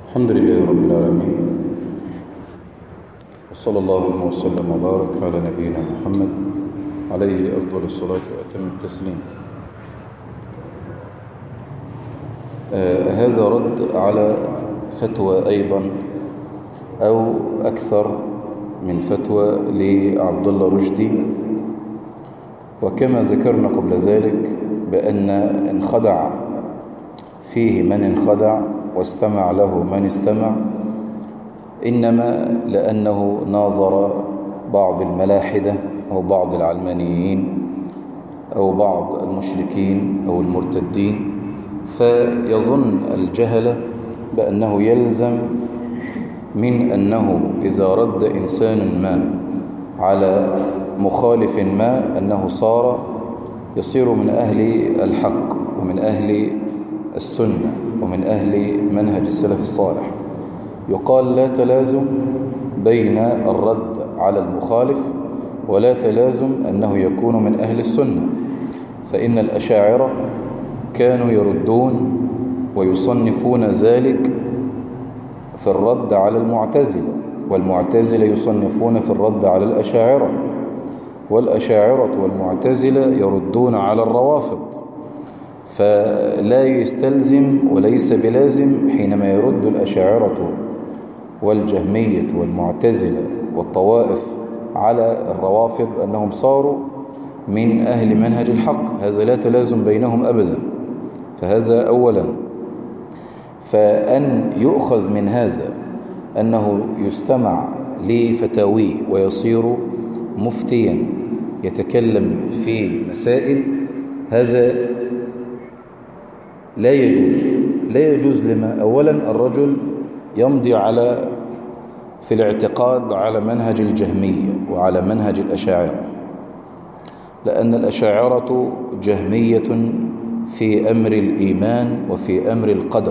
الحمد لله رب العالمين وصلى الله وسلم وبارك على نبينا محمد عليه أفضل الصلاة وأتم التسليم آه هذا رد على فتوى أيضا أو أكثر من فتوى لعبد الله رشدي وكما ذكرنا قبل ذلك بأن انخدع فيه من انخدع واستمع له من استمع إنما لأنه ناظر بعض الملاحدة أو بعض العلمانيين أو بعض المشركين أو المرتدين فيظن الجهلة بأنه يلزم من أنه إذا رد إنسان ما على مخالف ما أنه صار يصير من أهل الحق ومن أهل السنة ومن أهل منهج السلف الصالح يقال لا تلازم بين الرد على المخالف ولا تلازم أنه يكون من أهل السنة فإن الأشاعرة كانوا يردون ويصنفون ذلك في الرد على المعتزلة والمعتزلة يصنفون في الرد على الأشاعرة والأشاعرة والمعتزلة يردون على الروافض فلا يستلزم وليس بلازم حينما يرد الأشاعرة والجهمية والمعتزلة والطوائف على الروافض أنهم صاروا من أهل منهج الحق هذا لا تلازم بينهم أبدا فهذا أولا فأن يؤخذ من هذا أنه يستمع لفتاويه ويصير مفتيا يتكلم في مسائل هذا لا يجوز لا يجوز لما أولا الرجل يمضي على في الاعتقاد على منهج الجهمية وعلى منهج الأشاعرة لأن الأشاعرة جهمية في أمر الإيمان وفي أمر القدر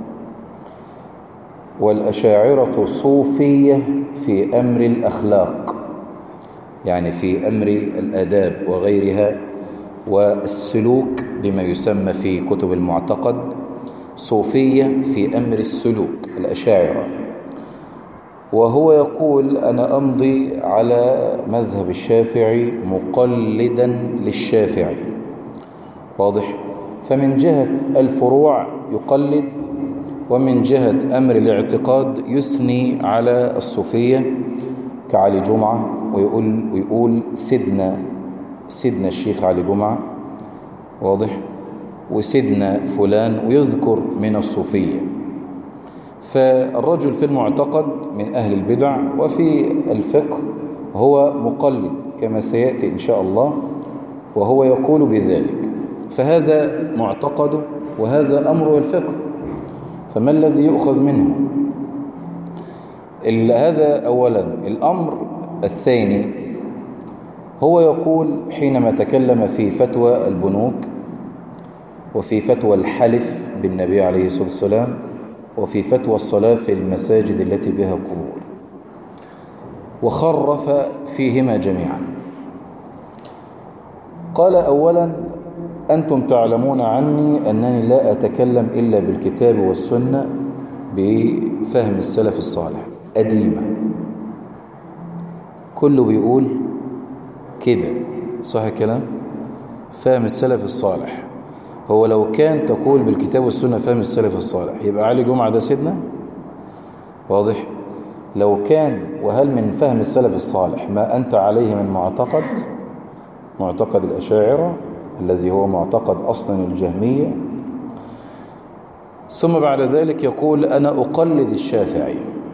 والأشاعرة صوفية في أمر الأخلاق يعني في أمر الآداب وغيرها والسلوك بما يسمى في كتب المعتقد صوفية في أمر السلوك الأشاعرة وهو يقول أنا أمضي على مذهب الشافعي مقلدا للشافعي واضح فمن جهة الفروع يقلد ومن جهة أمر الاعتقاد يثني على الصوفية كعلي جمعة ويقول, ويقول سيدنا سيدنا الشيخ علي جمعة واضح وسيدنا فلان ويذكر من الصوفية فالرجل في المعتقد من أهل البدع وفي الفقه هو مقلد كما سيأتي إن شاء الله وهو يقول بذلك فهذا معتقده وهذا أمر الفقه فما الذي يؤخذ منه هذا أولا الأمر الثاني هو يقول حينما تكلم في فتوى البنوك وفي فتوى الحلف بالنبي عليه الصلاة والسلام وفي فتوى الصلاة في المساجد التي بها قبور وخرف فيهما جميعا قال أولا أنتم تعلمون عني أنني لا أتكلم إلا بالكتاب والسنة بفهم السلف الصالح أديمة كله بيقول كده صح الكلام فهم السلف الصالح هو لو كان تقول بالكتاب والسنة فهم السلف الصالح يبقى علي جمعة ده سيدنا واضح لو كان وهل من فهم السلف الصالح ما أنت عليه من معتقد معتقد الأشاعرة الذي هو معتقد أصلا الجهمية ثم بعد ذلك يقول أنا أقلد الشافعي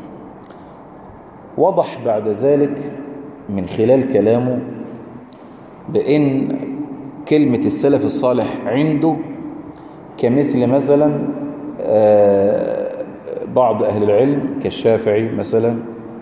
وضح بعد ذلك من خلال كلامه بأن كلمة السلف الصالح عنده كمثل مثلا بعض أهل العلم كالشافعي مثلا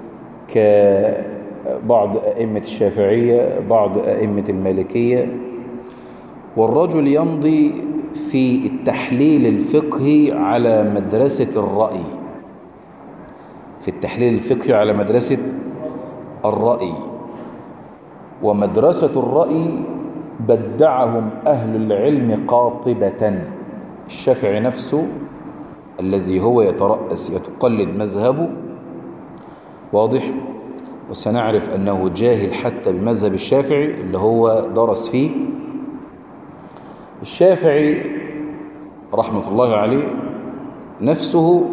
كبعض أئمة الشافعية بعض أئمة المالكية والرجل يمضي في التحليل الفقهي على مدرسة الرأي في التحليل الفقهي على مدرسة الرأي ومدرسة الرأي بدعهم أهل العلم قاطبة الشافعي نفسه الذي هو يترأس يتقلد مذهبه واضح وسنعرف أنه جاهل حتى بمذهب الشافعي اللي هو درس فيه الشافعي رحمة الله عليه نفسه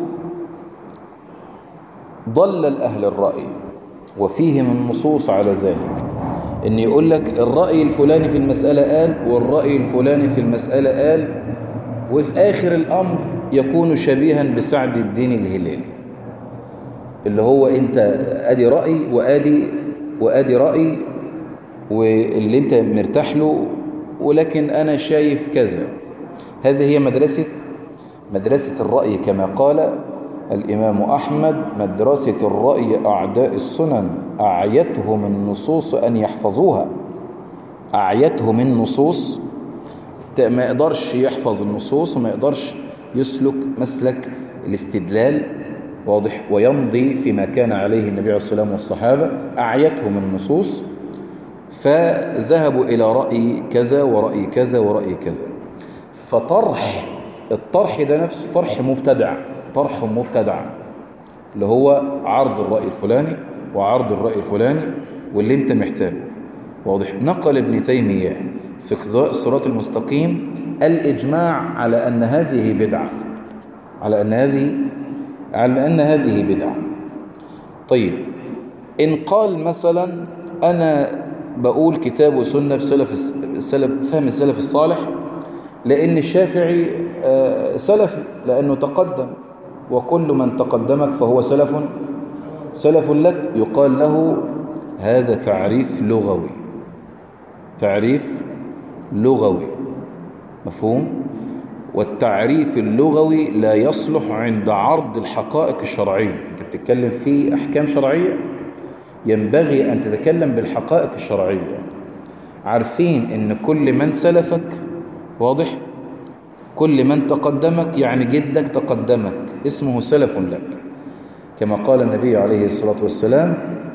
ضلل أهل الرأي وفيه من نصوص على ذلك ان يقول لك الرأي الفلاني في المسألة قال والرأي الفلاني في المسألة قال وفي آخر الأمر يكون شبيها بسعد الدين الهلالي اللي هو انت ادي رأي وادي وادي رأي واللي انت مرتاح له ولكن انا شايف كذا هذه هي مدرسة مدرسة الرأي كما قال الإمام أحمد مدرسة الرأي أعداء السنن أعيتهم النصوص أن يحفظوها أعيتهم النصوص ما يقدرش يحفظ النصوص وما يقدرش يسلك مسلك الاستدلال واضح ويمضي فيما كان عليه النبي عليه الصلاة والسلام والصحابة أعيتهم النصوص فذهبوا إلى رأي كذا ورأي كذا ورأي كذا فطرح الطرح ده نفسه طرح مبتدع طرح مبتدع اللي هو عرض الرأي الفلاني وعرض الرأي الفلاني واللي انت محتاجه واضح نقل ابن تيمية في اقتضاء الصراط المستقيم الإجماع على أن هذه بدعة على أن هذه على أن هذه بدعة طيب إن قال مثلا أنا بقول كتاب وسنة بسلف السلف فهم السلف الصالح لأن الشافعي سلفي لأنه تقدم وكل من تقدمك فهو سلف سلف لك يقال له هذا تعريف لغوي تعريف لغوي مفهوم والتعريف اللغوي لا يصلح عند عرض الحقائق الشرعية انت بتتكلم في أحكام شرعية ينبغي أن تتكلم بالحقائق الشرعية عارفين ان كل من سلفك واضح كل من تقدمك يعني جدك تقدمك اسمه سلف لك كما قال النبي عليه الصلاة والسلام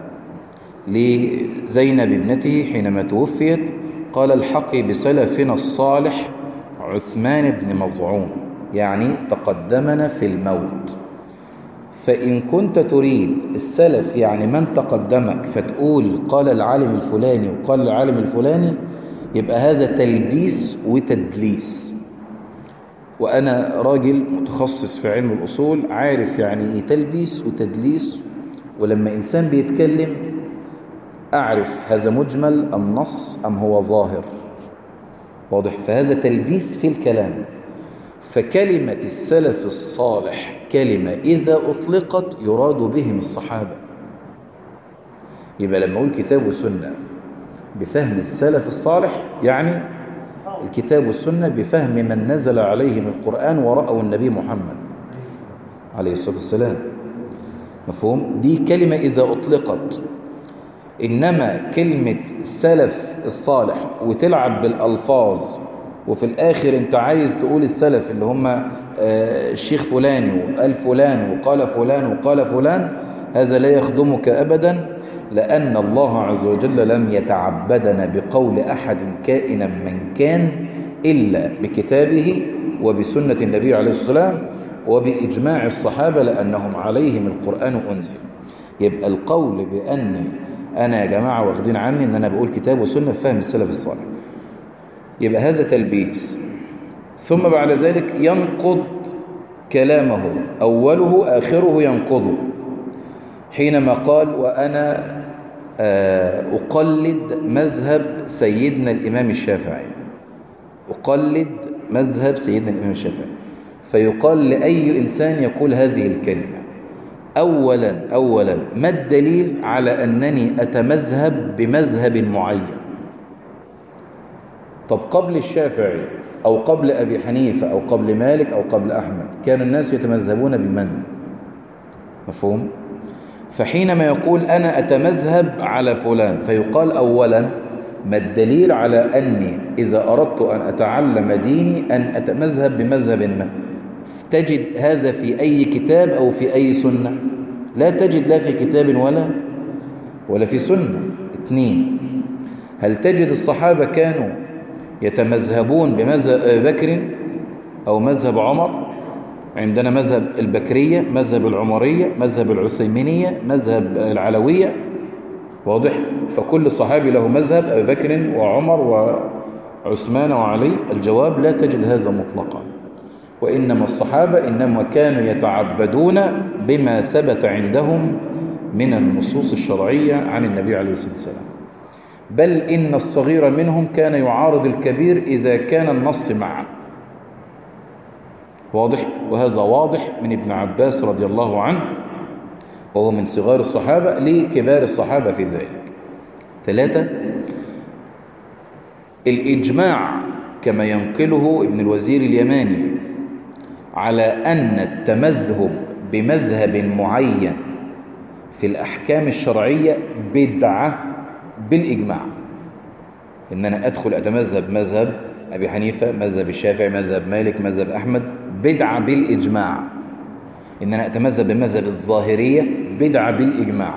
لزينب ابنته حينما توفيت قال الحقي بسلفنا الصالح عثمان بن مظعون يعني تقدمنا في الموت فإن كنت تريد السلف يعني من تقدمك فتقول قال العالم الفلاني وقال العالم الفلاني يبقى هذا تلبيس وتدليس وأنا راجل متخصص في علم الأصول عارف يعني إيه تلبيس وتدليس ولما إنسان بيتكلم أعرف هذا مجمل أم نص أم هو ظاهر واضح فهذا تلبيس في الكلام فكلمة السلف الصالح كلمة إذا أطلقت يراد بهم الصحابة يبقى لما أقول كتاب وسنة بفهم السلف الصالح يعني الكتاب والسنة بفهم من نزل عليهم القرآن ورأوا النبي محمد عليه الصلاة والسلام مفهوم؟ دي كلمة إذا أطلقت إنما كلمة السلف الصالح وتلعب بالألفاظ وفي الآخر أنت عايز تقول السلف اللي هم الشيخ فلان وقال فلان وقال فلان وقال فلان هذا لا يخدمك أبدا لأن الله عز وجل لم يتعبدنا بقول أحد كائنا من كان إلا بكتابه وبسنة النبي عليه الصلاة والسلام وبإجماع الصحابة لأنهم عليهم القرآن أنزل يبقى القول بأني أنا يا جماعة واخدين عني أن أنا بقول كتاب وسنة فهم السلف الصالح يبقى هذا تلبيس ثم بعد ذلك ينقض كلامه أوله آخره ينقضه حينما قال وأنا أقلد مذهب سيدنا الإمام الشافعي أقلد مذهب سيدنا الإمام الشافعي فيقال لأي إنسان يقول هذه الكلمة أولا أولا ما الدليل على أنني أتمذهب بمذهب معين طب قبل الشافعي أو قبل أبي حنيفة أو قبل مالك أو قبل أحمد كان الناس يتمذهبون بمن مفهوم فحينما يقول أنا أتمذهب على فلان فيقال أولا ما الدليل على أني إذا أردت أن أتعلم ديني أن أتمذهب بمذهب ما تجد هذا في أي كتاب أو في أي سنة لا تجد لا في كتاب ولا ولا في سنة اثنين هل تجد الصحابة كانوا يتمذهبون بمذهب بكر أو مذهب عمر عندنا مذهب البكرية مذهب العمرية مذهب العثيمينية مذهب العلوية واضح فكل صحابي له مذهب أبي بكر وعمر وعثمان وعلي الجواب لا تجد هذا مطلقا وإنما الصحابة إنما كانوا يتعبدون بما ثبت عندهم من النصوص الشرعية عن النبي عليه الصلاة والسلام بل إن الصغير منهم كان يعارض الكبير إذا كان النص معه واضح وهذا واضح من ابن عباس رضي الله عنه وهو من صغار الصحابة لكبار الصحابة في ذلك ثلاثة الإجماع كما ينقله ابن الوزير اليماني على أن التمذهب بمذهب معين في الأحكام الشرعية بدعة بالإجماع إن أنا أدخل أتمذهب مذهب أبي حنيفة مذهب الشافعي مذهب مالك مذهب أحمد بدعة بالإجماع إن أنا أتمذهب بمذهب الظاهرية بدعة بالإجماع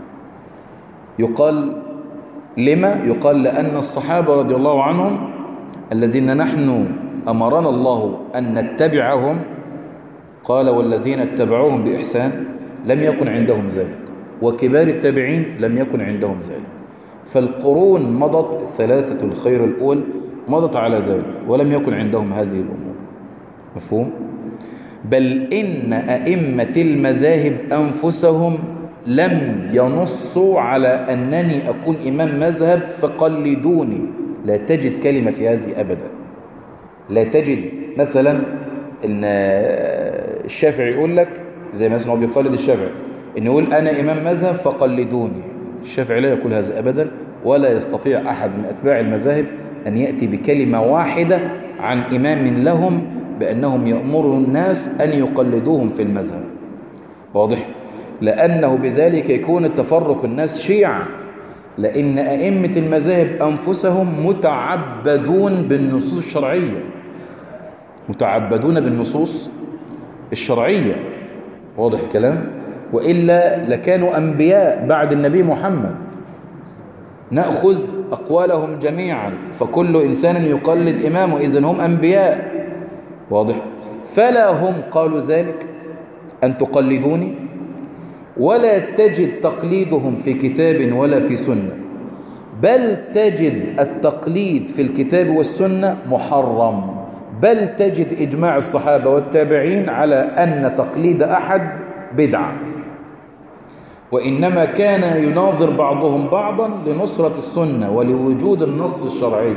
يقال لما؟ يقال لأن الصحابة رضي الله عنهم الذين نحن أمرنا الله أن نتبعهم قال والذين اتبعوهم بإحسان لم يكن عندهم ذلك وكبار التابعين لم يكن عندهم ذلك فالقرون مضت ثلاثة الخير الأول مضت على ذلك ولم يكن عندهم هذه الأمور مفهوم؟ بل إن أئمة المذاهب أنفسهم لم ينصوا على أنني أكون إمام مذهب فقلدوني لا تجد كلمة في هذه أبدا لا تجد مثلا إن الشافعي يقول لك زي مثلا هو بيقلد الشافعي إن يقول أنا إمام مذهب فقلدوني الشافعي لا يقول هذا أبدا ولا يستطيع أحد من أتباع المذاهب أن يأتي بكلمة واحدة عن إمام لهم بأنهم يأمروا الناس أن يقلدوهم في المذهب واضح؟ لأنه بذلك يكون التفرق الناس شيعا لأن أئمة المذاهب أنفسهم متعبدون بالنصوص الشرعية متعبدون بالنصوص الشرعية واضح الكلام وإلا لكانوا أنبياء بعد النبي محمد نأخذ أقوالهم جميعا فكل إنسان يقلد إمامه إذن هم أنبياء واضح فلا هم قالوا ذلك أن تقلدوني ولا تجد تقليدهم في كتاب ولا في سنة بل تجد التقليد في الكتاب والسنة محرم بل تجد إجماع الصحابة والتابعين على أن تقليد أحد بدعة وإنما كان يناظر بعضهم بعضا لنصرة السنة ولوجود النص الشرعي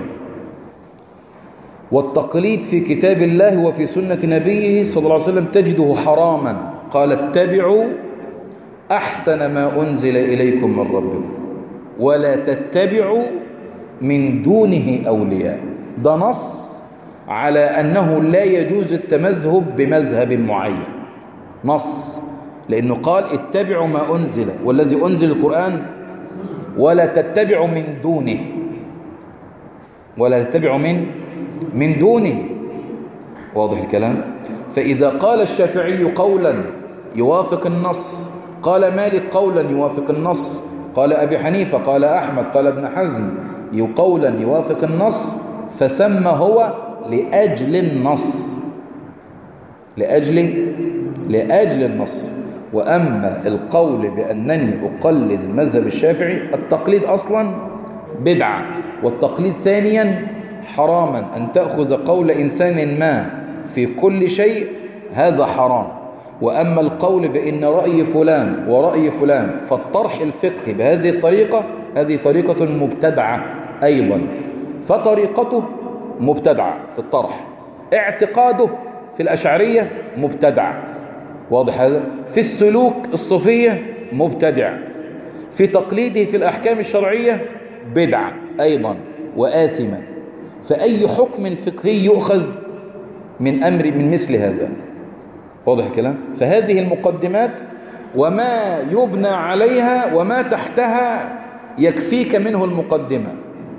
والتقليد في كتاب الله وفي سنة نبيه صلى الله عليه وسلم تجده حراما قال اتبعوا أحسن ما أنزل إليكم من ربكم ولا تتبعوا من دونه أولياء ده نص على أنه لا يجوز التمذهب بمذهب معين نص لأنه قال اتبعوا ما أنزل والذي أنزل القرآن ولا تتبعوا من دونه ولا تتبعوا من من دونه واضح الكلام فإذا قال الشافعي قولا يوافق النص قال مالك قولا يوافق النص قال أبي حنيفة قال أحمد قال ابن حزم قولا يوافق النص فسمى هو لأجل النص لأجل لأجل النص وأما القول بأنني أقلد المذهب الشافعي التقليد أصلا بدعة والتقليد ثانيا حراما أن تأخذ قول إنسان ما في كل شيء هذا حرام وأما القول بأن رأي فلان ورأي فلان فالطرح الفقهي بهذه الطريقة هذه طريقة مبتدعة أيضا فطريقته مبتدعة في الطرح اعتقاده في الأشعرية مبتدع واضح هذا في السلوك الصوفية مبتدع في تقليده في الأحكام الشرعية بدعة أيضا وآثمة فأي حكم فقهي يؤخذ من أمر من مثل هذا واضح الكلام فهذه المقدمات وما يبنى عليها وما تحتها يكفيك منه المقدمة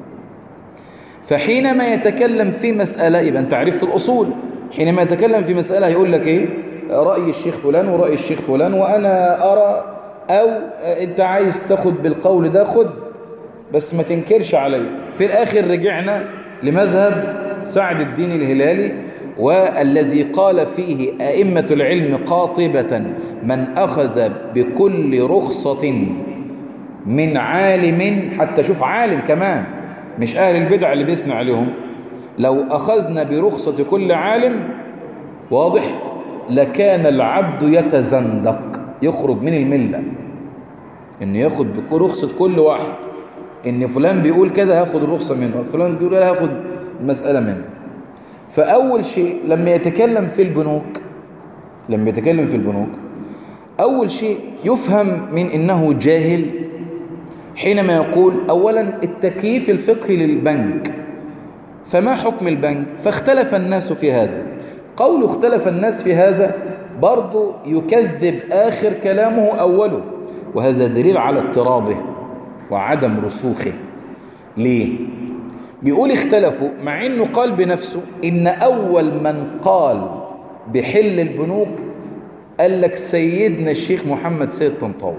فحينما يتكلم في مسألة يبقى أنت عرفت الأصول حينما يتكلم في مسألة يقول لك إيه رأي الشيخ فلان ورأي الشيخ فلان وأنا أرى أو أنت عايز تاخد بالقول ده خد بس ما تنكرش عليه في الآخر رجعنا لمذهب سعد الدين الهلالي والذي قال فيه أئمة العلم قاطبة من أخذ بكل رخصة من عالم حتى شوف عالم كمان مش أهل البدع اللي بيثنى عليهم لو أخذنا برخصة كل عالم واضح لكان العبد يتزندق يخرج من الملة إنه ياخد برخصة كل واحد إن فلان بيقول كده هاخد الرخصة منه فلان بيقول كده هاخد المسألة منه فأول شيء لما يتكلم في البنوك لما يتكلم في البنوك أول شيء يفهم من إنه جاهل حينما يقول أولا التكييف الفقهي للبنك فما حكم البنك فاختلف الناس في هذا قول اختلف الناس في هذا برضو يكذب آخر كلامه أوله وهذا دليل على اضطرابه وعدم رسوخه ليه؟ بيقول اختلفوا مع انه قال بنفسه ان اول من قال بحل البنوك قال لك سيدنا الشيخ محمد سيد طنطاوي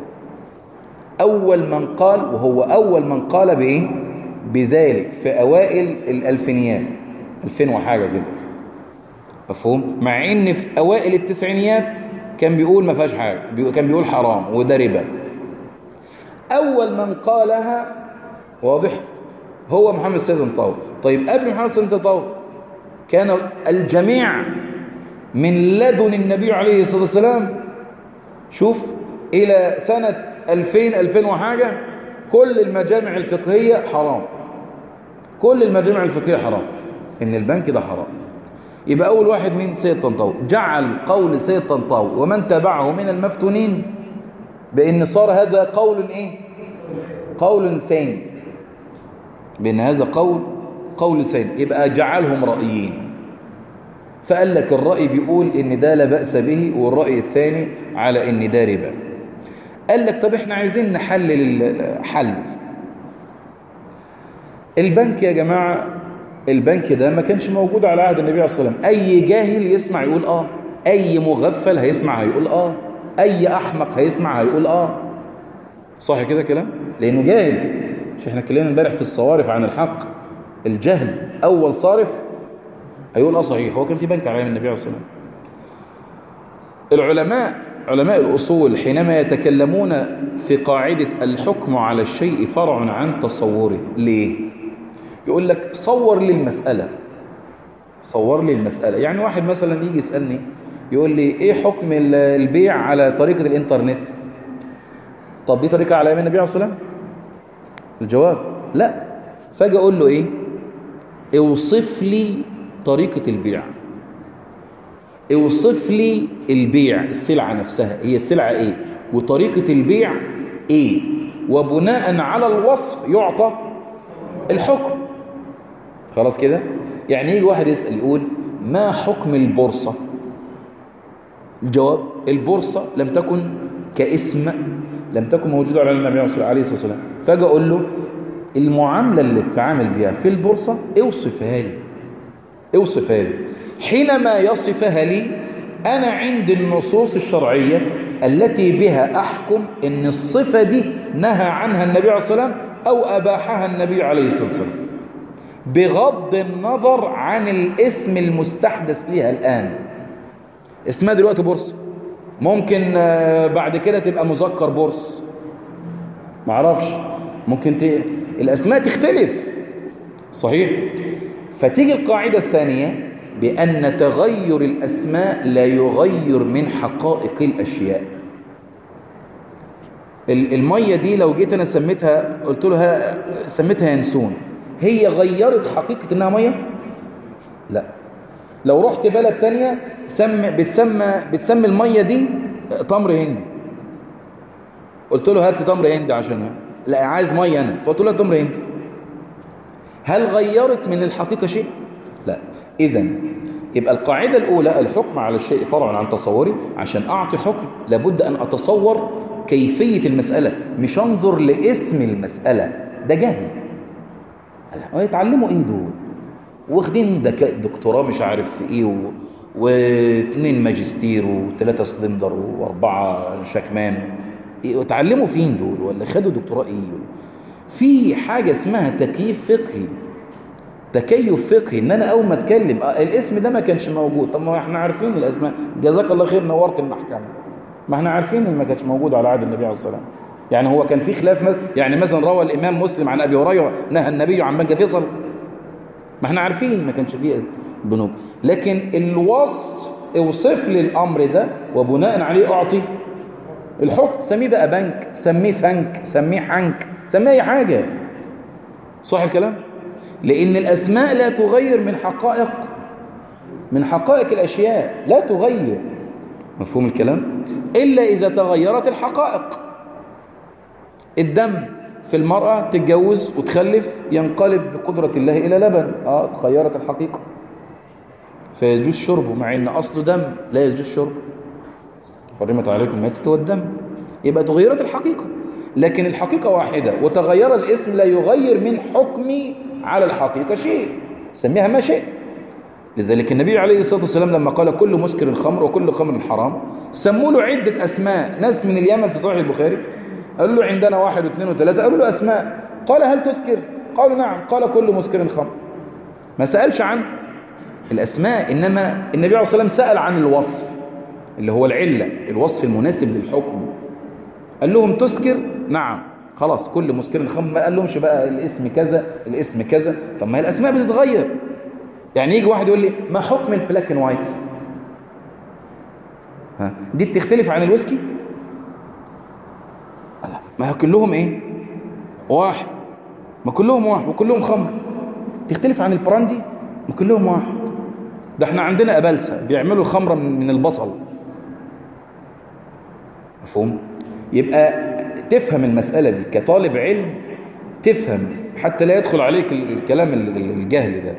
اول من قال وهو اول من قال بايه بذلك في اوائل الالفينيات 2000 وحاجه كده مفهوم مع ان في اوائل التسعينيات كان بيقول ما فيهاش حاجه كان بيقول حرام وده ربا اول من قالها واضح هو محمد سيد طنطاوي طيب قبل محمد سيد طنطاوي كان الجميع من لدن النبي عليه الصلاة والسلام شوف إلى سنة 2000 2000 وحاجة كل المجامع الفقهية حرام كل المجامع الفقهية حرام إن البنك ده حرام يبقى أول واحد من سيد طنطاوي جعل قول سيد طنطاوي ومن تبعه من المفتونين بأن صار هذا قول إيه قول ثاني بأن هذا قول قول ثاني يبقى جعلهم رأيين فقال لك الرأي بيقول إن ده لا بأس به والرأي الثاني على إن ده ربا قال لك طب إحنا عايزين نحلل الحل البنك يا جماعة البنك ده ما كانش موجود على عهد النبي عليه الصلاة والسلام أي جاهل يسمع يقول آه أي مغفل هيسمع هيقول آه أي أحمق هيسمع هيقول آه صح كده كلام لأنه جاهل مش احنا اتكلمنا امبارح في الصوارف عن الحق الجهل أول صارف هيقول اه صحيح هو كان في بنك على ايام النبي عليه الصلاه والسلام العلماء علماء الأصول حينما يتكلمون في قاعدة الحكم على الشيء فرع عن تصوره ليه؟ يقول لك صور لي المسألة صور لي المسألة يعني واحد مثلا يجي يسألني يقول لي ايه حكم البيع على طريقة الانترنت طب دي طريقة على ايام النبي عليه الصلاة والسلام الجواب لا فاجي اقول له ايه اوصف لي طريقة البيع اوصف لي البيع السلعة نفسها هي السلعة ايه وطريقة البيع ايه وبناء على الوصف يعطى الحكم خلاص كده يعني يجي واحد يسأل يقول ما حكم البورصة الجواب البورصة لم تكن كاسم لم تكن موجودة على النبي عليه الصلاة والسلام فاجي اقول له المعاملة اللي بتعامل بيها في البورصة اوصفها لي اوصفها لي حينما يصفها لي أنا عند النصوص الشرعية التي بها أحكم أن الصفة دي نهى عنها النبي عليه الصلاة والسلام أو أباحها النبي عليه الصلاة والسلام بغض النظر عن الاسم المستحدث لها الآن اسمها دلوقتي بورصة ممكن بعد كده تبقى مذكر بورص معرفش ممكن ت... الأسماء تختلف صحيح فتيجي القاعدة الثانية بأن تغير الأسماء لا يغير من حقائق الأشياء المية دي لو جيت أنا سميتها قلت له سميتها ينسون هي غيرت حقيقة إنها مية لا لو رحت بلد تانية سم بتسمى بتسمي المية دي تمر هندي قلت له هات لي تمر هندي عشان لا عايز مية أنا فقلت له تمر هندي هل غيرت من الحقيقة شيء؟ لا إذا يبقى القاعدة الأولى الحكم على الشيء فرع عن تصوري عشان أعطي حكم لابد أن أتصور كيفية المسألة مش أنظر لاسم المسألة ده جهل يتعلموا إيه دول واخدين دكتوراه مش عارف في إيه و... واثنين ماجستير وثلاثة سلندر وأربعة شكمان إيه وتعلموا فين دول ولا خدوا دكتوراه إيه في حاجة اسمها تكييف فقهي تكيف فقهي ان انا اول ما اتكلم آه، الاسم ده ما كانش موجود طب ما احنا عارفين الاسماء جزاك الله خير نورت المحكمه ما احنا عارفين ان ما كانش موجود على عهد النبي عليه الصلاه والسلام يعني هو كان في خلاف مثلا يعني مثلا روى الامام مسلم عن ابي هريره نهى النبي عن بنك فيصل ما احنا عارفين ما كانش فيه بنوك لكن الوصف اوصف لي الامر ده وبناء عليه اعطي الحكم سميه بقى بنك سميه فنك سميه حنك سميه اي حاجه صح الكلام لان الاسماء لا تغير من حقائق من حقائق الاشياء لا تغير مفهوم الكلام الا اذا تغيرت الحقائق الدم في المرأة تتجوز وتخلف ينقلب بقدرة الله إلى لبن آه تغيرت الحقيقة فيجوز شربه مع ان اصله دم لا يجوز شربه حرمت عليكم الميتة والدم يبقى تغيرت الحقيقة لكن الحقيقة واحدة وتغير الاسم لا يغير من حكمي على الحقيقة شيء سميها ما شئت لذلك النبي عليه الصلاة والسلام لما قال كل مسكر خمر وكل خمر حرام سموا له عدة أسماء ناس من اليمن في صحيح البخاري قالوا له عندنا واحد واثنين وثلاثة قالوا له أسماء قال هل تسكر قالوا نعم قال كل مسكر خمر ما سألش عن الأسماء إنما النبي عليه الصلاة والسلام سأل عن الوصف اللي هو العلة الوصف المناسب للحكم قال لهم تسكر نعم خلاص كل مسكر خمر ما قال لهمش بقى الاسم كذا الاسم كذا طب ما هي الأسماء بتتغير يعني يجي واحد يقول لي ما حكم البلاك اند وايت ها دي بتختلف عن الويسكي ما هو كلهم ايه واحد ما كلهم واحد وكلهم خمر تختلف عن البراندي ما كلهم واحد ده احنا عندنا أبلسة بيعملوا الخمرة من البصل مفهوم يبقى تفهم المسألة دي كطالب علم تفهم حتى لا يدخل عليك الكلام الجهل ده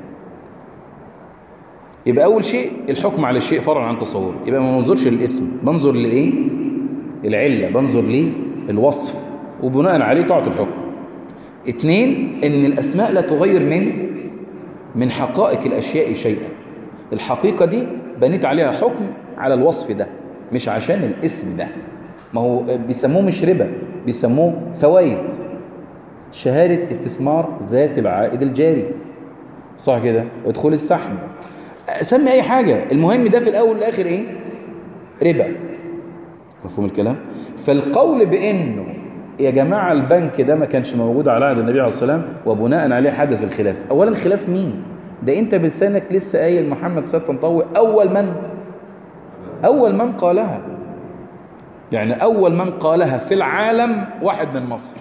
يبقى أول شيء الحكم على الشيء فرعا عن تصوره يبقى ما بنظرش للاسم بنظر للإيه العلة بنظر للوصف وبناء عليه طاعة الحكم اثنين ان الأسماء لا تغير من من حقائق الأشياء شيئا الحقيقة دي بنيت عليها حكم على الوصف ده مش عشان الاسم ده ما هو بيسموه مش ربا بيسموه فوائد شهادة استثمار ذات العائد الجاري صح كده ادخل السحب سمي اي حاجة المهم ده في الاول والاخر ايه ربا مفهوم الكلام فالقول بانه يا جماعة البنك ده ما كانش موجود على عهد النبي عليه الصلاة والسلام وبناء عليه حدث الخلاف اولا خلاف مين ده انت بلسانك لسه قايل محمد سيد طنطاوي اول من اول من قالها يعني اول من قالها في العالم واحد من مصر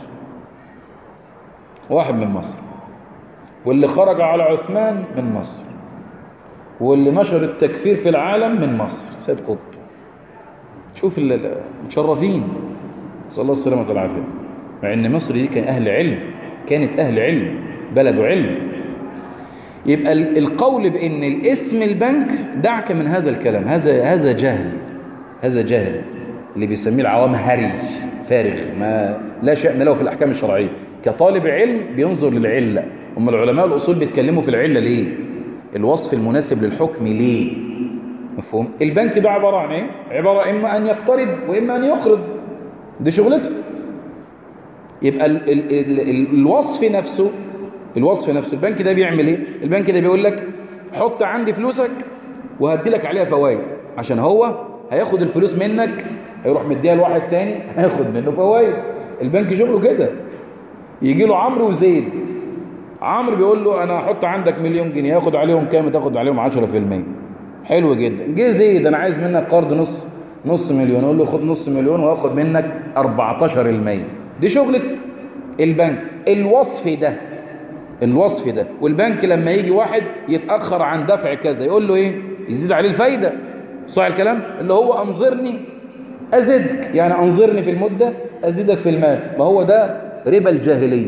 واحد من مصر واللي خرج على عثمان من مصر واللي نشر التكفير في العالم من مصر سيد قطب شوف المتشرفين صلى الله السلامة والعافية مع ان مصر دي كان اهل علم كانت اهل علم بلد علم يبقى القول بان الاسم البنك دعك من هذا الكلام هذا هذا جهل هذا جهل اللي بيسميه العوام هري فارغ ما لا شأن له في الأحكام الشرعية كطالب علم بينظر للعلة هم العلماء الأصول بيتكلموا في العلة ليه الوصف المناسب للحكم ليه مفهوم البنك ده عبارة عن ايه عبارة إما أن يقترض وإما أن يقرض دي شغلته يبقى ال ال ال الوصف نفسه الوصف نفسه البنك ده بيعمل ايه البنك ده بيقول لك حط عندي فلوسك وهدي لك عليها فوائد عشان هو هياخد الفلوس منك هيروح مديها لواحد تاني هياخد منه فوائد البنك شغله كده يجي له عمرو وزيد عمرو بيقول له انا هحط عندك مليون جنيه ياخد عليهم كام تاخد عليهم 10% حلو جدا جه زيد انا عايز منك قرض نص نص مليون اقول له خد نص مليون واخد منك 14% دي شغلة البنك الوصف ده الوصف ده والبنك لما يجي واحد يتأخر عن دفع كذا يقول له ايه يزيد عليه الفايدة صح الكلام اللي هو انظرني ازدك يعني انظرني في المدة ازيدك في المال ما هو ده ربا الجاهلية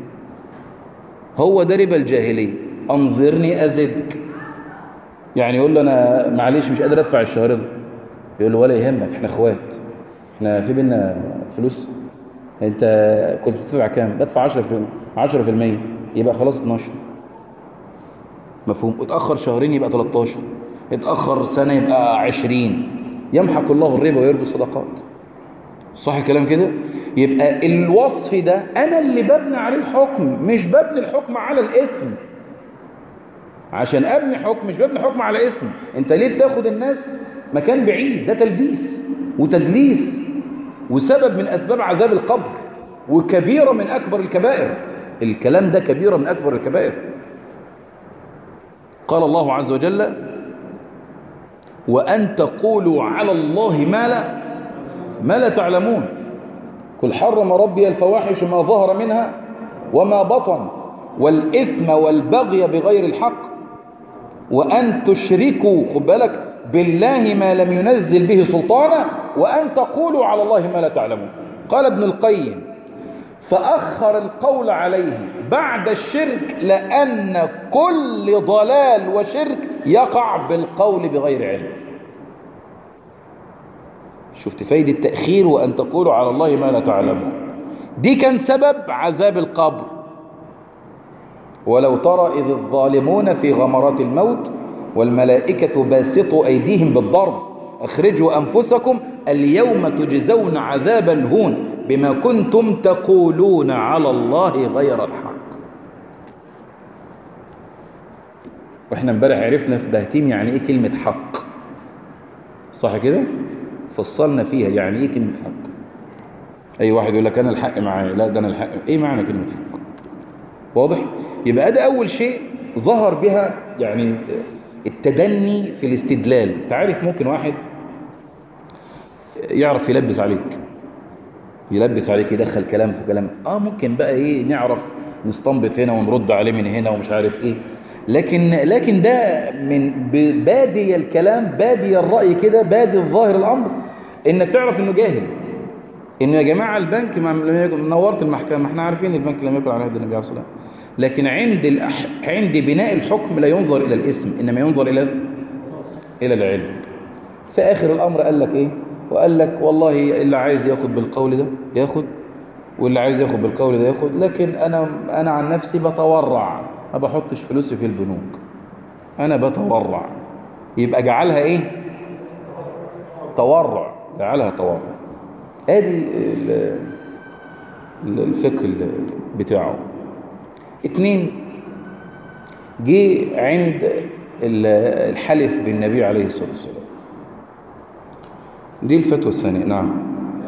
هو ده ربا الجاهلية انظرني ازدك يعني يقول له انا معلش مش قادر ادفع الشهر ده يقول له ولا يهمك احنا اخوات احنا في بينا فلوس انت كنت بتدفع كام بدفع 10 في 10% يبقى خلاص 12 مفهوم اتاخر شهرين يبقى 13 اتاخر سنه يبقى 20 يمحق الله الربا ويربي الصدقات صح الكلام كده يبقى الوصف ده انا اللي ببني عليه الحكم مش ببني الحكم على الاسم عشان ابني حكم مش ببني حكم على اسم انت ليه بتاخد الناس مكان بعيد ده تلبيس وتدليس وسبب من اسباب عذاب القبر وكبيرة من اكبر الكبائر الكلام ده كبيرة من اكبر الكبائر قال الله عز وجل وأن تقولوا على الله ما لا ما لا تعلمون قل حرم ربي الفواحش ما ظهر منها وما بطن والإثم والبغي بغير الحق وأن تشركوا خد بالك بالله ما لم ينزل به سلطانا وأن تقولوا على الله ما لا تعلمون قال ابن القيم فأخر القول عليه بعد الشرك لأن كل ضلال وشرك يقع بالقول بغير علم شفت فايدة التأخير وأن تقولوا على الله ما لا تعلمون دي كان سبب عذاب القبر ولو ترى إذ الظالمون في غمرات الموت والملائكة باسطوا أيديهم بالضرب أخرجوا أنفسكم اليوم تجزون عذاب الهون بما كنتم تقولون على الله غير الحق واحنا امبارح عرفنا في بهتيم يعني ايه كلمة حق صح كده فصلنا فيها يعني ايه كلمة حق اي واحد يقول لك انا الحق معايا لا ده انا الحق ايه معنى كلمة حق واضح يبقى ده اول شيء ظهر بها يعني التدني في الاستدلال انت عارف ممكن واحد يعرف يلبس عليك يلبس عليك يدخل كلام في كلام اه ممكن بقى ايه نعرف نستنبط هنا ونرد عليه من هنا ومش عارف ايه لكن لكن ده من بادي الكلام بادي الرأي كده بادي الظاهر الأمر انك تعرف انه جاهل انه يا جماعة البنك لم يكن نورت المحكمة ما احنا عارفين البنك لم يكن على عهد النبي عليه الصلاة والسلام لكن عند الأح... عند بناء الحكم لا ينظر إلى الاسم إنما ينظر إلى إلى العلم في آخر الأمر قال لك إيه وقال لك والله اللي عايز ياخد بالقول ده ياخد واللي عايز ياخد بالقول ده ياخد لكن أنا أنا عن نفسي بتورع ما بحطش فلوسي في البنوك أنا بتورع يبقى جعلها إيه تورع جعلها تورع ادي الفقه بتاعه اتنين جه عند الحلف بالنبي عليه الصلاة والسلام دي الفتوى الثانية نعم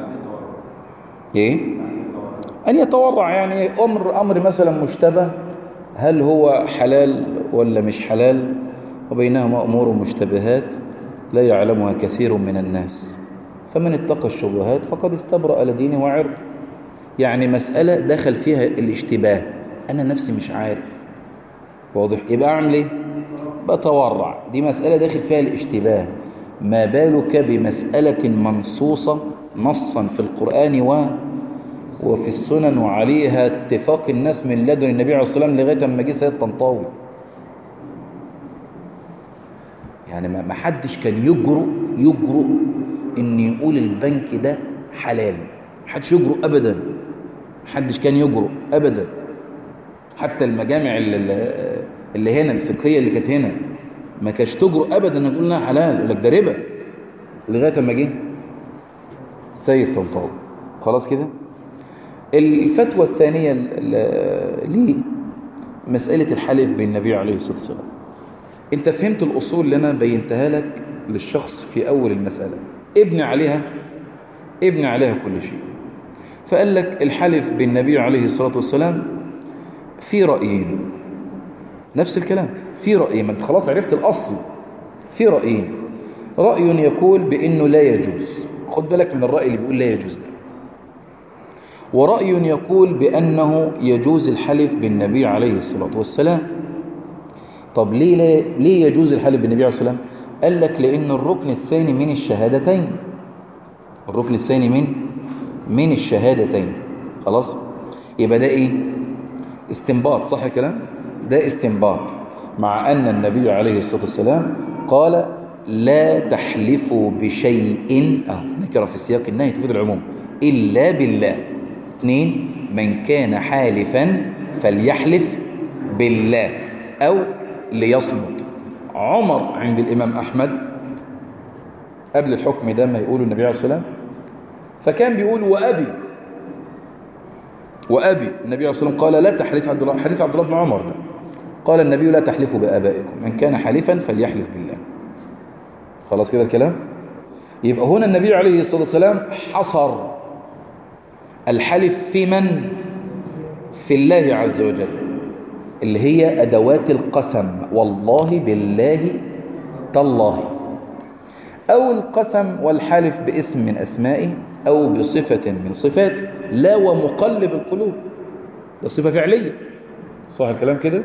ايه ان يتورع يعني امر امر مثلا مشتبه هل هو حلال ولا مش حلال وبينهما امور مشتبهات لا يعلمها كثير من الناس فمن اتقى الشبهات فقد استبرأ لدينه وعرض يعني مسألة دخل فيها الاشتباه أنا نفسي مش عارف واضح يبقى أعمل إيه بتورع دي مسألة داخل فيها الاشتباه ما بالك بمسألة منصوصة نصا في القرآن و وفي السنن وعليها اتفاق الناس من لدن النبي عليه الصلاة والسلام لغاية ما جه سيد طنطاوي يعني ما حدش كان يجرؤ يجرؤ ان يقول البنك ده حلال محدش يجرؤ ابدا محدش كان يجرؤ ابدا حتى المجامع اللي, اللي هنا الفقهيه اللي كانت هنا ما كانش تجرؤ ابدا ان تقول انها حلال يقول لك ده ربا لغايه ما جه سيد طنطاوي خلاص كده الفتوى الثانيه ليه مساله الحلف بالنبي عليه الصلاه والسلام انت فهمت الاصول اللي انا بينتها لك للشخص في اول المساله ابني عليها ابني عليها كل شيء فقال لك الحلف بالنبي عليه الصلاة والسلام في رأيين نفس الكلام في رأيين ما انت خلاص عرفت الأصل في رأيين رأي يقول بأنه لا يجوز خد بالك من الرأي اللي بيقول لا يجوز ده ورأي يقول بأنه يجوز الحلف بالنبي عليه الصلاة والسلام طب ليه, لا ليه يجوز الحلف بالنبي عليه الصلاة والسلام قال لك لأن الركن الثاني من الشهادتين الركن الثاني من من الشهادتين خلاص يبقى ده ايه استنباط صح الكلام ده استنباط مع أن النبي عليه الصلاة والسلام قال لا تحلفوا بشيء اه نكره في سياق النهي تفيد العموم إلا بالله اثنين من كان حالفا فليحلف بالله أو ليصمت عمر عند الإمام أحمد قبل الحكم ده ما يقول النبي عليه الصلاة والسلام فكان بيقول وأبي وأبي النبي عليه الصلاة والسلام قال لا تحديث عبد الله حديث عبد الله بن عمر ده قال النبي لا تحلفوا بآبائكم من كان حلفا فليحلف بالله خلاص كده الكلام يبقى هنا النبي عليه الصلاة والسلام حصر الحلف في من في الله عز وجل اللي هي أدوات القسم والله بالله تالله أو القسم والحلف باسم من أسمائه أو بصفة من صفاته لا ومقلب القلوب ده صفة فعلية صح الكلام كده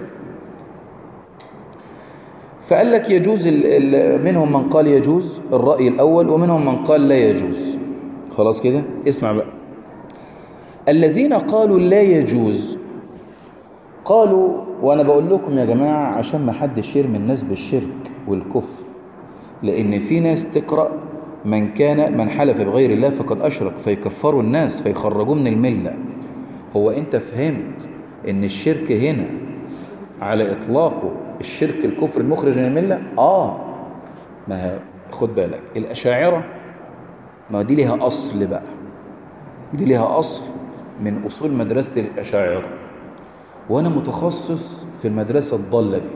فقال لك يجوز منهم من قال يجوز الرأي الأول ومنهم من قال لا يجوز خلاص كده اسمع بقى الذين قالوا لا يجوز قالوا وأنا بقول لكم يا جماعة عشان ما حدش يرمي الناس بالشرك والكفر لأن في ناس تقرأ من كان من حلف بغير الله فقد أشرك فيكفروا الناس فيخرجوا من الملة هو أنت فهمت أن الشرك هنا على إطلاقه الشرك الكفر المخرج من الملة آه ما خد بالك الأشاعرة ما دي لها أصل بقى دي لها أصل من أصول مدرسة الأشاعرة وأنا متخصص في المدرسة الضالة دي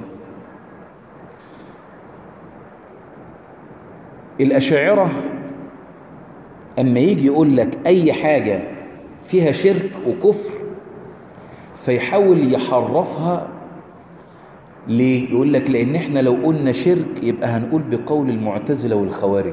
الأشاعرة أما يجي يقول لك أي حاجة فيها شرك وكفر فيحاول يحرفها ليه؟ يقول لك لأن احنا لو قلنا شرك يبقى هنقول بقول المعتزلة والخوارج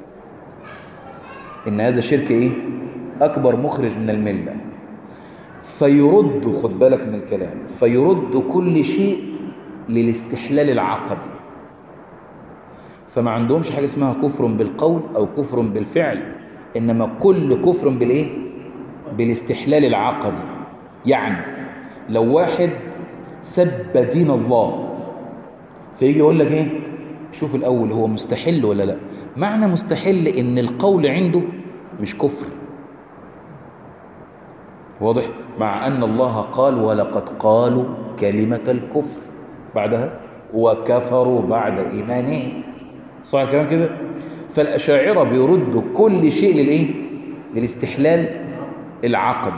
إن هذا شرك إيه؟ أكبر مخرج من الملة فيرد خد بالك من الكلام فيرد كل شيء للاستحلال العقدي فما عندهمش حاجة اسمها كفر بالقول أو كفر بالفعل إنما كل كفر بالإيه؟ بالاستحلال العقدي يعني لو واحد سب دين الله فيجي يقول لك ايه شوف الاول هو مستحل ولا لا معنى مستحل ان القول عنده مش كفر واضح مع ان الله قال ولقد قالوا كلمة الكفر بعدها وكفروا بعد ايمانهم صح الكلام كده فالاشاعرة بيردوا كل شيء للايه للاستحلال العقدي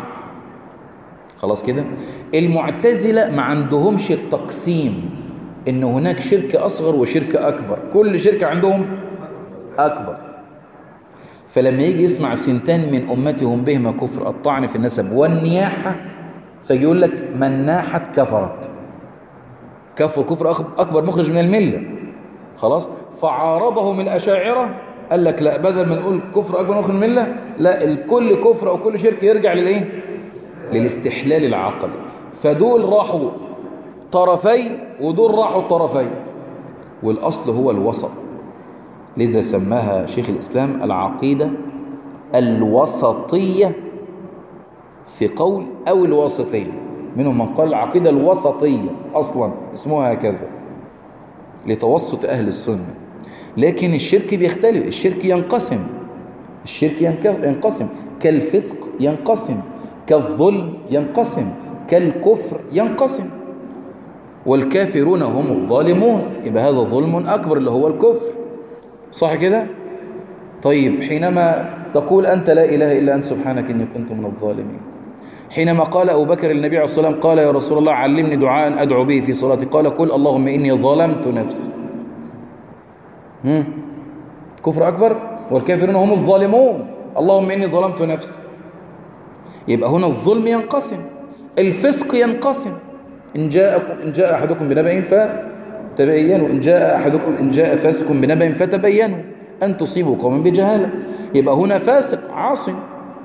خلاص كده المعتزلة ما عندهمش التقسيم ان هناك شرك اصغر وشرك اكبر كل شركة عندهم اكبر فلما يجي يسمع سنتان من امتهم بهما كفر الطعن في النسب والنياحة فيجي يقول لك من ناحت كفرت كفر كفر اكبر مخرج من الملة خلاص فعارضهم الاشاعرة قال لك لا بدل ما نقول كفر اكبر مخرج من الملة لا الكل كفر او كل شرك يرجع للايه للاستحلال العقدي فدول راحوا طرفي ودول راحوا طرفي والأصل هو الوسط لذا سماها شيخ الإسلام العقيدة الوسطية في قول أو الوسطية منهم من قال العقيدة الوسطية أصلا اسمها هكذا لتوسط أهل السنة لكن الشرك بيختلف الشرك ينقسم الشرك ينقسم كالفسق ينقسم كالظلم ينقسم كالكفر ينقسم والكافرون هم الظالمون يبقى هذا ظلم أكبر اللي هو الكفر صح كده طيب حينما تقول أنت لا إله إلا أنت سبحانك إني كنت من الظالمين حينما قال أبو بكر النبي عليه الصلاة والسلام قال يا رسول الله علمني دعاء أدعو به في صلاتي قال قل اللهم إني ظلمت نفسي هم؟ كفر أكبر والكافرون هم الظالمون اللهم إني ظلمت نفسي يبقى هنا الظلم ينقسم الفسق ينقسم إن جاءكم إن جاء أحدكم بنبأ فتبينوا إن جاء أحدكم إن جاء فاسق بنبأ فتبينوا أن تصيبوا قوما بجهالة يبقى هنا فاسق عاصم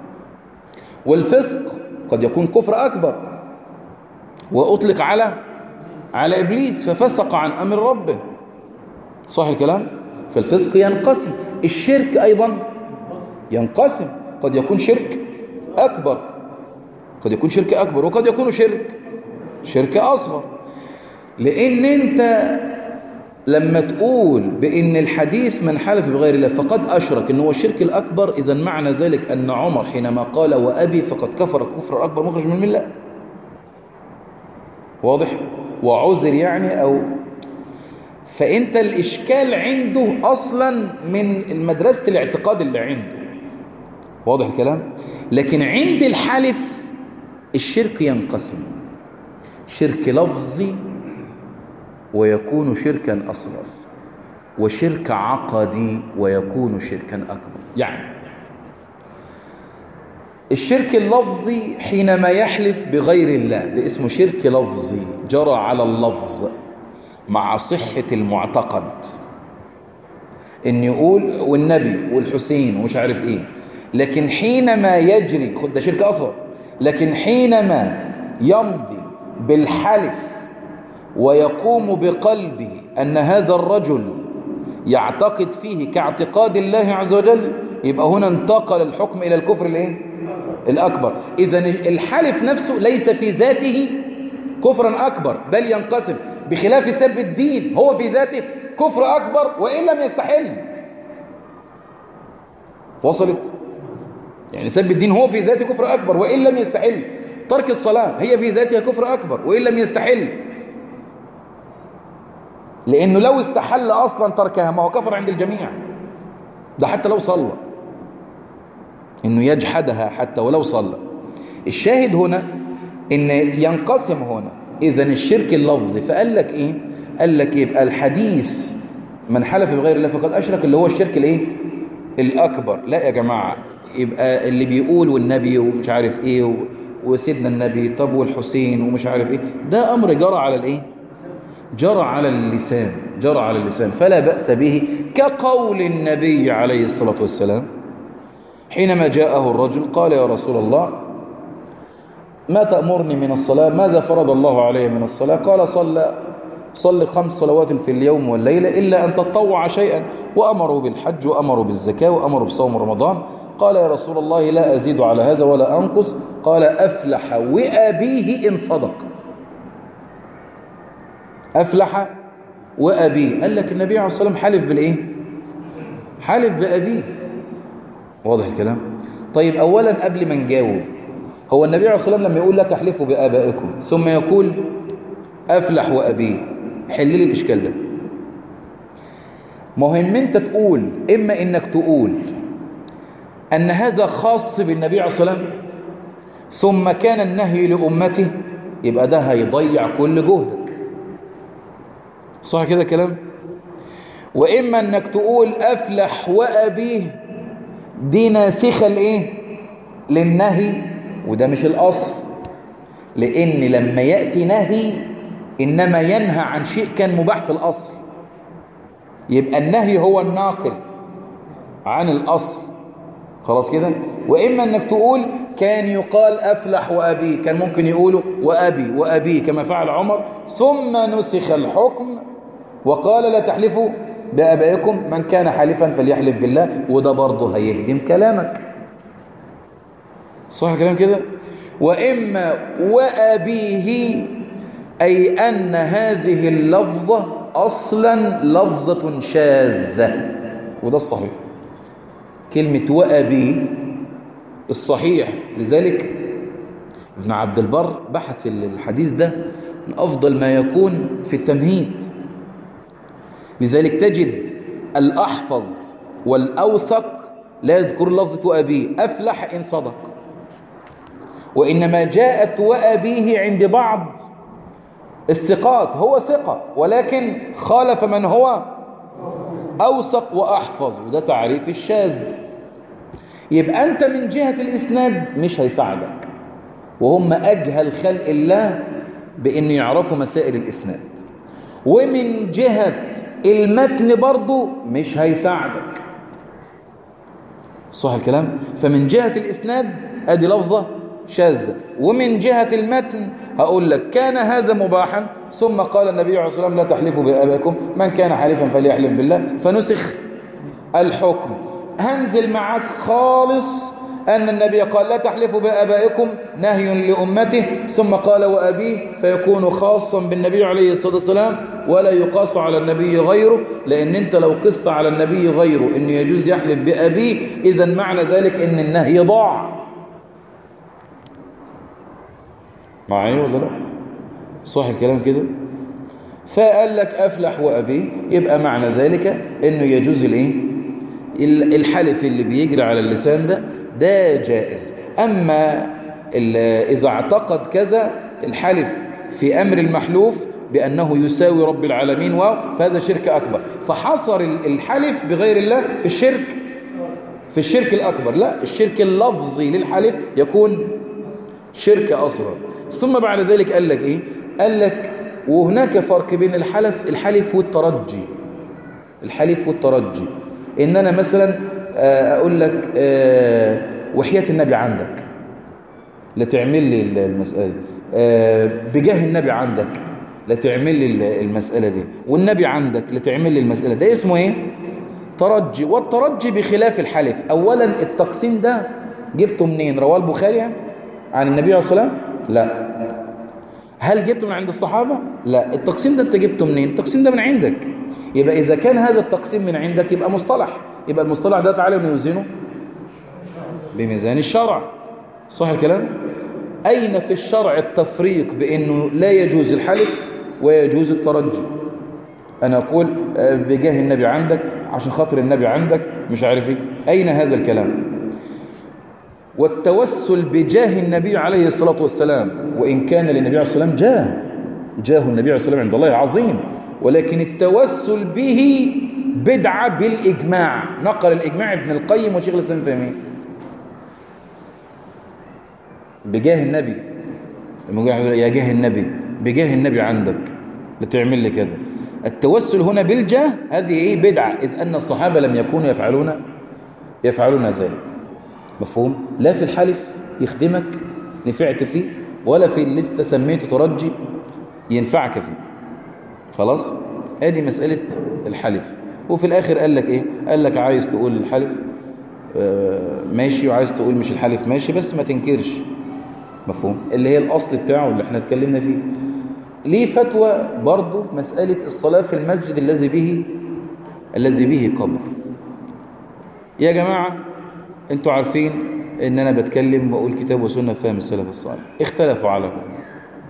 والفسق قد يكون كفر أكبر وأطلق على على إبليس ففسق عن أمر ربه صح الكلام فالفسق ينقسم الشرك أيضا ينقسم قد يكون شرك أكبر قد يكون شرك أكبر وقد يكون شرك شرك أصغر لأن أنت لما تقول بأن الحديث من حلف بغير الله فقد أشرك أنه هو الشرك الأكبر إذا معنى ذلك أن عمر حينما قال وأبي فقد كفر كفر أكبر مخرج من الملة واضح وعذر يعني أو فأنت الإشكال عنده أصلا من مدرسة الاعتقاد اللي عنده واضح الكلام لكن عند الحلف الشرك ينقسم شرك لفظي ويكون شركا أصغر وشرك عقدي ويكون شركا أكبر يعني الشرك اللفظي حينما يحلف بغير الله ده اسمه شرك لفظي جرى على اللفظ مع صحة المعتقد ان يقول والنبي والحسين ومش عارف ايه لكن حينما يجري خد ده شرك اصغر لكن حينما يمضي بالحلف ويقوم بقلبه ان هذا الرجل يعتقد فيه كاعتقاد الله عز وجل يبقى هنا انتقل الحكم الى الكفر الايه الاكبر اذا الحلف نفسه ليس في ذاته كفرا اكبر بل ينقسم بخلاف سب الدين هو في ذاته كفر أكبر وإن لم يستحل وصلت يعني سب الدين هو في ذاته كفر أكبر وإن لم يستحل ترك الصلاة هي في ذاتها كفر أكبر وإن لم يستحل لأنه لو استحل أصلا تركها ما هو كفر عند الجميع ده حتى لو صلى إنه يجحدها حتى ولو صلى الشاهد هنا إن ينقسم هنا إذا الشرك اللفظي فقال لك إيه قال لك يبقى الحديث من حلف بغير الله فقد أشرك اللي هو الشرك الإيه الأكبر لا يا جماعة يبقى اللي بيقول والنبي ومش عارف إيه وسيدنا النبي طب والحسين ومش عارف إيه ده أمر جرى على الإيه جرى على اللسان جرى على اللسان فلا بأس به كقول النبي عليه الصلاة والسلام حينما جاءه الرجل قال يا رسول الله ما تأمرني من الصلاة ماذا فرض الله علي من الصلاة قال صلى صل خمس صلوات في اليوم والليلة إلا أن تطوع شيئا وأمروا بالحج وأمروا بالزكاة وأمروا بصوم رمضان قال يا رسول الله لا أزيد على هذا ولا أنقص قال أفلح وأبيه إن صدق أفلح وأبيه قال لك النبي عليه الصلاة والسلام حلف بالإيه حلف بأبيه واضح الكلام طيب أولا قبل ما نجاوب هو النبي عليه الصلاة والسلام لما يقول لا تحلفوا بآبائكم ثم يقول أفلح وأبيه حل لي الإشكال ده مهم انت تقول إما إنك تقول أن هذا خاص بالنبي عليه الصلاة والسلام ثم كان النهي لأمته يبقى ده هيضيع كل جهدك صح كده كلام وإما أنك تقول أفلح وأبيه دي ناسخة لإيه للنهي وده مش الأصل لأن لما يأتي نهي إنما ينهى عن شيء كان مباح في الأصل يبقى النهي هو الناقل عن الأصل خلاص كده وإما أنك تقول كان يقال أفلح وأبي كان ممكن يقولوا وأبي وأبي كما فعل عمر ثم نسخ الحكم وقال لا تحلفوا بأبائكم من كان حالفا فليحلف بالله وده برضه هيهدم كلامك صح كلام كده وإما وأبيه أي أن هذه اللفظة أصلا لفظة شاذة وده الصحيح كلمة وأبي الصحيح لذلك ابن عبد البر بحث الحديث ده من أفضل ما يكون في التمهيد لذلك تجد الأحفظ والأوثق لا يذكر لفظة وأبيه أفلح إن صدق وإنما جاءت وأبيه عند بعض الثقات هو ثقة ولكن خالف من هو أوثق وأحفظ وده تعريف الشاذ يبقى أنت من جهة الإسناد مش هيساعدك وهم أجهل خلق الله بأن يعرفوا مسائل الإسناد ومن جهة المتن برضو مش هيساعدك صح الكلام فمن جهة الإسناد أدي لفظة شاذة ومن جهة المتن هقول لك كان هذا مباحا ثم قال النبي عليه الصلاة والسلام لا تحلفوا بآبائكم من كان حليفا فليحلف بالله فنسخ الحكم هنزل معاك خالص أن النبي قال لا تحلفوا بآبائكم نهي لأمته ثم قال وأبيه فيكون خاصا بالنبي عليه الصلاة والسلام ولا يقاس على النبي غيره لأن أنت لو قست على النبي غيره أنه يجوز يحلف بأبيه إذا معنى ذلك أن النهي ضاع معايا ولا لا صح الكلام كده فقال لك أفلح وأبيه يبقى معنى ذلك أنه يجوز الإيه الحلف اللي بيجري على اللسان ده ده جائز أما إذا اعتقد كذا الحلف في أمر المحلوف بأنه يساوي رب العالمين و فهذا شرك أكبر فحصر الحلف بغير الله في الشرك في الشرك الأكبر لا الشرك اللفظي للحلف يكون شرك أصغر ثم بعد ذلك قال لك إيه قال لك وهناك فرق بين الحلف الحلف والترجي الحلف والترجي إن أنا مثلا أقول لك وحياة النبي عندك لتعمل لي المسألة دي بجاه النبي عندك لتعمل لي المسألة دي والنبي عندك لتعمل لي المسألة ده اسمه ايه ترجي والترجي بخلاف الحلف اولا التقسيم ده جبته منين رواه البخاري عن النبي عليه الصلاة والسلام لا هل جبته من عند الصحابة لا التقسيم ده انت جبته منين التقسيم ده من عندك يبقى اذا كان هذا التقسيم من عندك يبقى مصطلح يبقى المصطلح ده تعالى نوزنه بميزان الشرع صح الكلام أين في الشرع التفريق بأنه لا يجوز الحلف ويجوز الترجي أنا أقول بجاه النبي عندك عشان خاطر النبي عندك مش عارف ايه أين هذا الكلام والتوسل بجاه النبي عليه الصلاة والسلام وإن كان للنبي عليه الصلاة والسلام جاه جاه النبي عليه الصلاة والسلام عند الله عظيم ولكن التوسل به بدعة بالإجماع نقل الإجماع ابن القيم وشيخ الإسلام تيمية بجاه النبي يا جاه النبي بجاه النبي عندك لتعمل لي كده التوسل هنا بالجاه هذه ايه بدعة إذ أن الصحابة لم يكونوا يفعلون يفعلون ذلك مفهوم لا في الحلف يخدمك نفعت فيه ولا في اللي سميته ترجي ينفعك فيه خلاص ادي مسألة الحلف وفي الآخر قال لك ايه قال لك عايز تقول الحلف آه ماشي وعايز تقول مش الحلف ماشي بس ما تنكرش مفهوم اللي هي الأصل بتاعه اللي احنا اتكلمنا فيه ليه فتوى برضه في مسألة الصلاة في المسجد الذي به الذي به قبر يا جماعة انتوا عارفين ان انا بتكلم واقول كتاب وسنة فهم السلف الصالح اختلفوا على هنا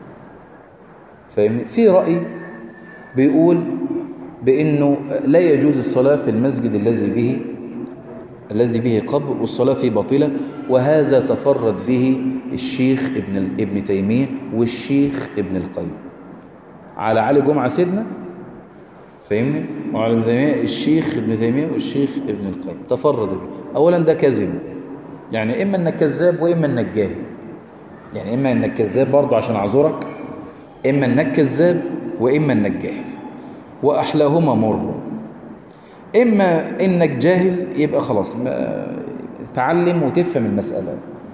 فاهمني في رأي بيقول بانه لا يجوز الصلاة في المسجد الذي به الذي به قبر والصلاة فيه باطلة وهذا تفرد به الشيخ ابن ابن تيمية والشيخ ابن القيم على علي جمعة سيدنا فاهمني وعلى ابن تيمية الشيخ ابن تيمية والشيخ ابن القيم تفرد به أولا ده كذب يعني إما أنك كذاب وإما أنك جاهل يعني إما أنك كذاب برضه عشان أعذرك إما أنك كذاب وإما أنك جاهل وأحلاهما مر إما إنك جاهل يبقى خلاص تعلم وتفهم المسألة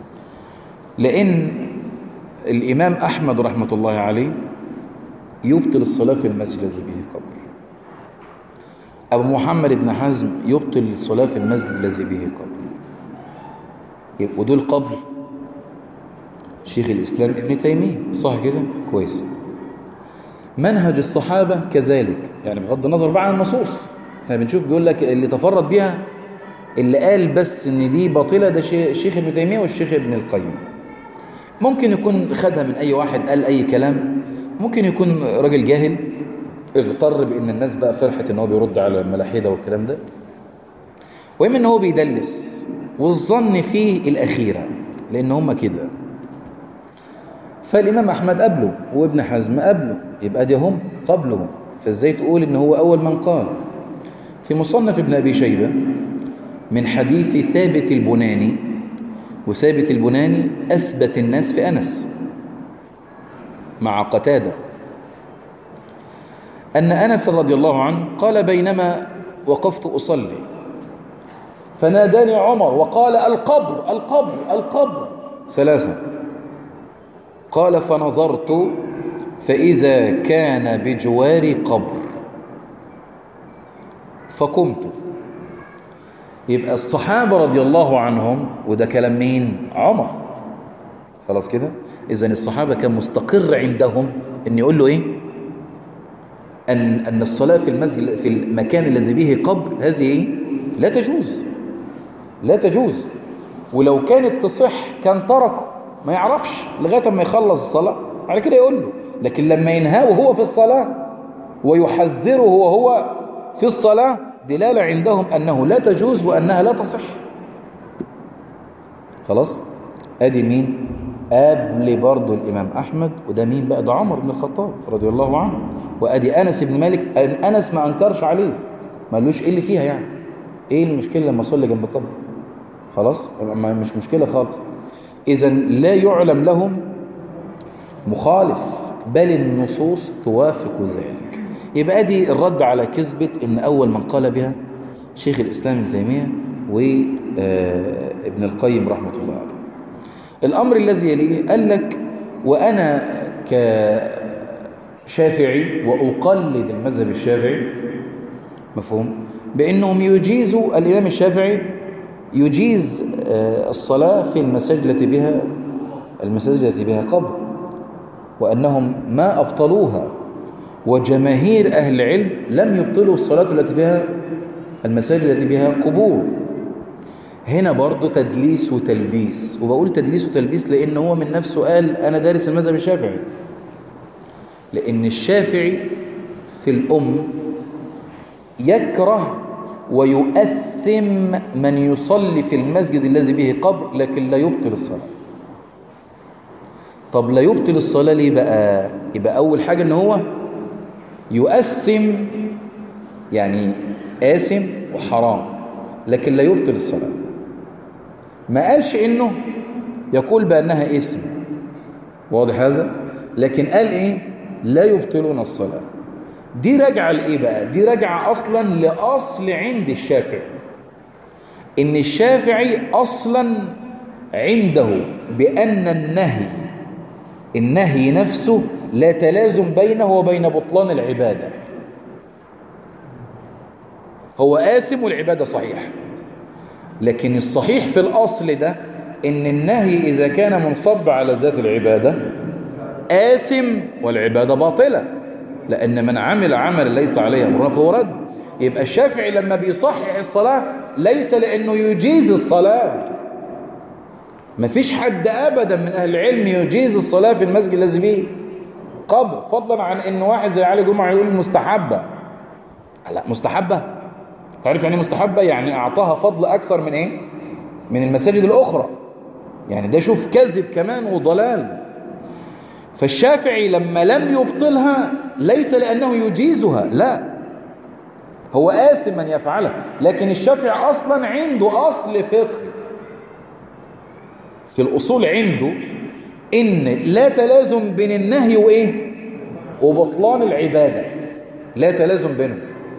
لأن الإمام أحمد رحمة الله عليه يبطل الصلاة في المسجد الذي به قبر أبو محمد بن حزم يبطل الصلاة في المسجد الذي به قبر ودول قبر شيخ الإسلام ابن تيمية صح كده كويس منهج الصحابة كذلك يعني بغض النظر بقى عن النصوص احنا بنشوف بيقول لك اللي تفرد بيها اللي قال بس ان دي باطلة ده الشيخ ابن تيمية والشيخ ابن القيم ممكن يكون خدها من اي واحد قال اي كلام ممكن يكون راجل جاهل اغتر بان الناس بقى فرحت ان هو بيرد على الملاحدة والكلام ده واما ان هو بيدلس والظن فيه الاخيرة لان هم كده فالامام احمد قبله وابن حزم قبله يبقى دي هم قبلهم فازاي تقول ان هو اول من قال في مصنف ابن أبي شيبة من حديث ثابت البناني وثابت البناني أثبت الناس في أنس مع قتادة أن أنس رضي الله عنه قال بينما وقفت أصلي فناداني عمر وقال القبر القبر القبر ثلاثة قال فنظرت فإذا كان بجواري قبر فقمت يبقى الصحابة رضي الله عنهم وده كلام مين عمر خلاص كده إذن الصحابة كان مستقر عندهم أن يقول له إيه أن, أن الصلاة في المسجد في المكان الذي به قبر هذه إيه لا تجوز لا تجوز ولو كانت تصح كان تركه ما يعرفش لغاية ما يخلص الصلاة على كده يقول له لكن لما ينهاه وهو في الصلاة ويحذره وهو في الصلاة دلالة عندهم أنه لا تجوز وأنها لا تصح خلاص أدي مين قبل برضه الإمام أحمد وده مين بقى ده عمر بن الخطاب رضي الله عنه وأدي أنس بن مالك أنس ما أنكرش عليه ما قالوش إيه اللي فيها يعني إيه المشكلة لما صلي جنب قبر خلاص مش مشكلة خالص إذا لا يعلم لهم مخالف بل النصوص توافق ذلك يبقى دي الرد على كذبة إن أول من قال بها شيخ الإسلام ابن تيمية وابن القيم رحمة الله عليه الأمر الذي يليه قال لك وأنا كشافعي وأقلد المذهب الشافعي مفهوم بأنهم يجيزوا الإمام الشافعي يجيز الصلاة في المساجد التي بها المساجد التي بها قبر وأنهم ما أبطلوها وجماهير أهل العلم لم يبطلوا الصلاة التي فيها المساجد التي بها قبور هنا برضو تدليس وتلبيس وبقول تدليس وتلبيس لأن هو من نفسه قال أنا دارس المذهب الشافعي لأن الشافعي في الأم يكره ويؤثم من يصلي في المسجد الذي به قبر لكن لا يبطل الصلاة طب لا يبطل الصلاة ليه بقى يبقى أول حاجة ان هو يؤثم يعني آثم وحرام لكن لا يبطل الصلاة ما قالش انه يقول بأنها اسم واضح هذا لكن قال ايه لا يبطلون الصلاة دي راجعة لإيه بقى دي راجعة أصلا لأصل عند الشافعي إن الشافعي أصلا عنده بأن النهي النهي نفسه لا تلازم بينه وبين بطلان العبادة هو آثم والعبادة صحيح لكن الصحيح في الأصل ده إن النهي إذا كان منصب على ذات العبادة آثم والعبادة باطلة لأن من عمل عمل ليس عليه أمرنا فهو رد يبقى الشافعي لما بيصحح الصلاة ليس لأنه يجيز الصلاة مفيش حد أبدا من أهل العلم يجيز الصلاة في المسجد الذي به قبر فضلا عن أن واحد زي علي جمعة يقول مستحبة لا مستحبة تعرف يعني مستحبة يعني أعطاها فضل أكثر من إيه من المساجد الأخرى يعني ده شوف كذب كمان وضلال فالشافعي لما لم يبطلها ليس لأنه يجيزها لا هو آثم من يفعلها لكن الشافعي أصلا عنده أصل فقهي في الأصول عنده إن لا تلازم بين النهي وإيه وبطلان العبادة لا تلازم بينهم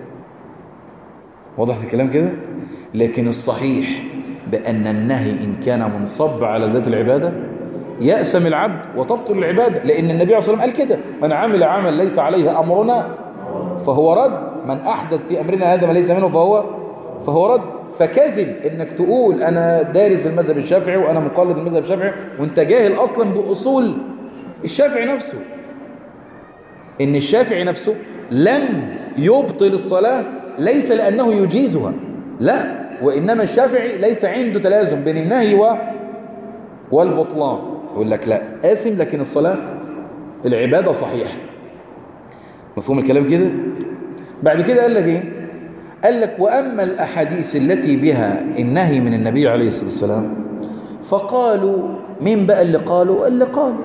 واضح الكلام كده لكن الصحيح بأن النهي إن كان منصب على ذات العبادة يأسم العبد وتبطل العبادة لأن النبي عليه الصلاة والسلام قال كده من عمل عمل ليس عليه أمرنا فهو رد من أحدث في أمرنا هذا ما ليس منه فهو فهو رد فكذب انك تقول انا دارس المذهب الشافعي وانا مقلد المذهب الشافعي وانت جاهل اصلا باصول الشافعي نفسه ان الشافعي نفسه لم يبطل الصلاة ليس لانه يجيزها لا وانما الشافعي ليس عنده تلازم بين النهي و والبطلان يقول لك لا قاسم لكن الصلاة العبادة صحيحة مفهوم الكلام كده بعد كده قال لك ايه قال لك وأما الأحاديث التي بها النهي من النبي عليه الصلاة والسلام فقالوا مين بقى اللي قالوا اللي قالوا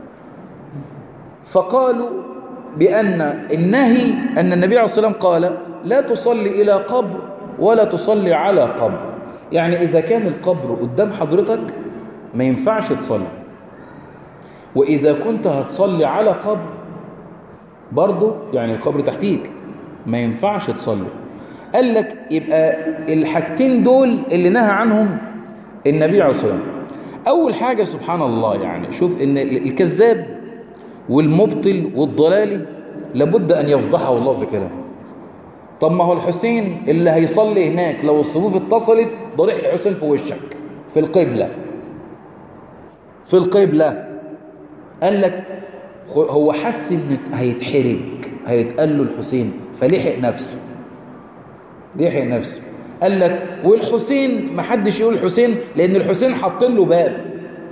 فقالوا بأن النهي أن النبي عليه الصلاة والسلام قال لا تصلي إلى قبر ولا تصلي على قبر يعني إذا كان القبر قدام حضرتك ما ينفعش تصلي وإذا كنت هتصلي على قبر برضه يعني القبر تحتيك ما ينفعش تصلي قال لك يبقى الحاجتين دول اللي نهى عنهم النبي عليه الصلاة والسلام أول حاجة سبحان الله يعني شوف إن الكذاب والمبطل والضلالي لابد أن يفضحه الله في كلامه طب ما هو الحسين اللي هيصلي هناك لو الصفوف اتصلت ضريح الحسين في وشك في القبلة في القبلة قال لك هو حس ان هيتحرج هيتقال له الحسين فلحق نفسه لحق نفسه قال لك والحسين ما حدش يقول الحسين لان الحسين حط له باب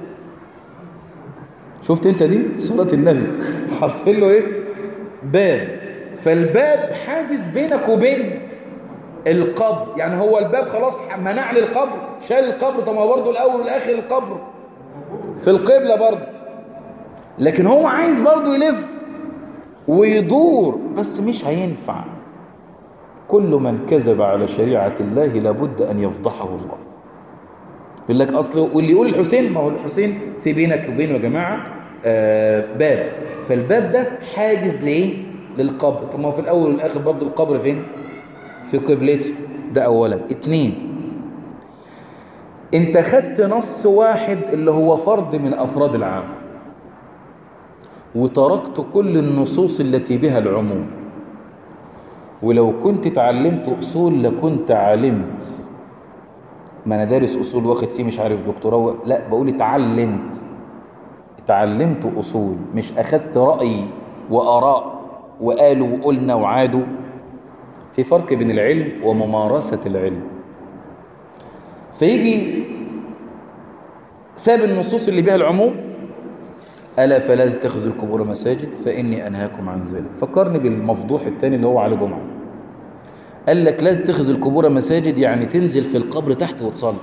شفت انت دي صلاة النبي حط له ايه باب فالباب حاجز بينك وبين القبر يعني هو الباب خلاص منع لي القبر شال القبر طب ما برضه الاول والاخر القبر في القبلة برضه لكن هو عايز برضه يلف ويدور بس مش هينفع كل من كذب على شريعة الله لابد أن يفضحه الله يقول لك أصله واللي يقول الحسين ما هو الحسين في بينك وبينه يا جماعة آه باب فالباب ده حاجز لإيه للقبر طب ما هو في الأول والآخر برضه القبر فين في قبلته ده أولا اتنين انت خدت نص واحد اللي هو فرد من أفراد العام وتركت كل النصوص التي بها العموم ولو كنت اتعلمت أصول لكنت علمت ما أنا دارس أصول واخد فيه مش عارف دكتوراه لا بقول اتعلمت اتعلمت أصول مش أخدت رأي وآراء وقالوا وقلنا وعادوا في فرق بين العلم وممارسة العلم فيجي ساب النصوص اللي بها العموم ألا فلا تتخذوا القبور مساجد فإني أنهاكم عن ذلك فكرني بالمفضوح الثاني اللي هو على جمعة قال لك لا تتخذ القبور مساجد يعني تنزل في القبر تحت وتصلي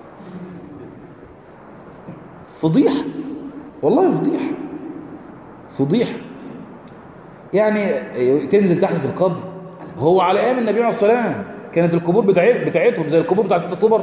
فضيحة والله فضيحة فضيحة يعني تنزل تحت في القبر هو على ايام النبي عليه الصلاه والسلام كانت القبور بتاعت بتاعتهم زي القبور بتاعت 6 اكتوبر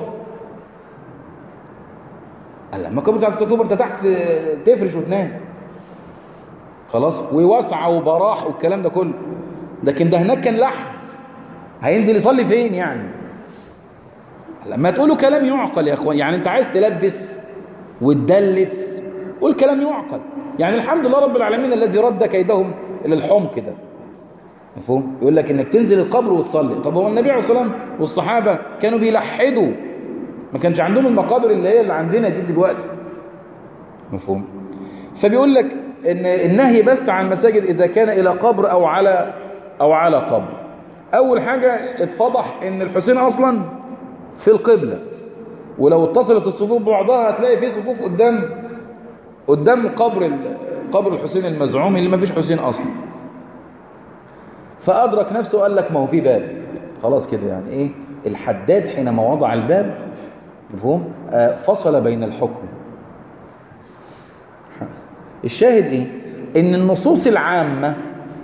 قال لما القبور بتاعت 6 اكتوبر انت تحت تفرش وتنام خلاص ووسعه وبراح والكلام ده كله لكن ده هناك كان لحد هينزل يصلي فين يعني لما تقولوا كلام يعقل يا اخوان يعني انت عايز تلبس وتدلس قول كلام يعقل يعني الحمد لله رب العالمين الذي رد كيدهم الى الحمق ده مفهوم يقول لك انك تنزل القبر وتصلي طب هو النبي عليه الصلاه والسلام والصحابه كانوا بيلحدوا ما كانش عندهم المقابر اللي هي اللي عندنا دي دلوقتي مفهوم فبيقول لك ان النهي بس عن المساجد اذا كان الى قبر او على او على قبر اول حاجه اتفضح ان الحسين اصلا في القبله ولو اتصلت الصفوف ببعضها هتلاقي في صفوف قدام قدام قبر قبر الحسين المزعوم اللي ما فيش حسين اصلا فأدرك نفسه وقال لك ما هو في باب خلاص كده يعني إيه الحداد حينما وضع الباب مفهوم آه فصل بين الحكم الشاهد إيه إن النصوص العامة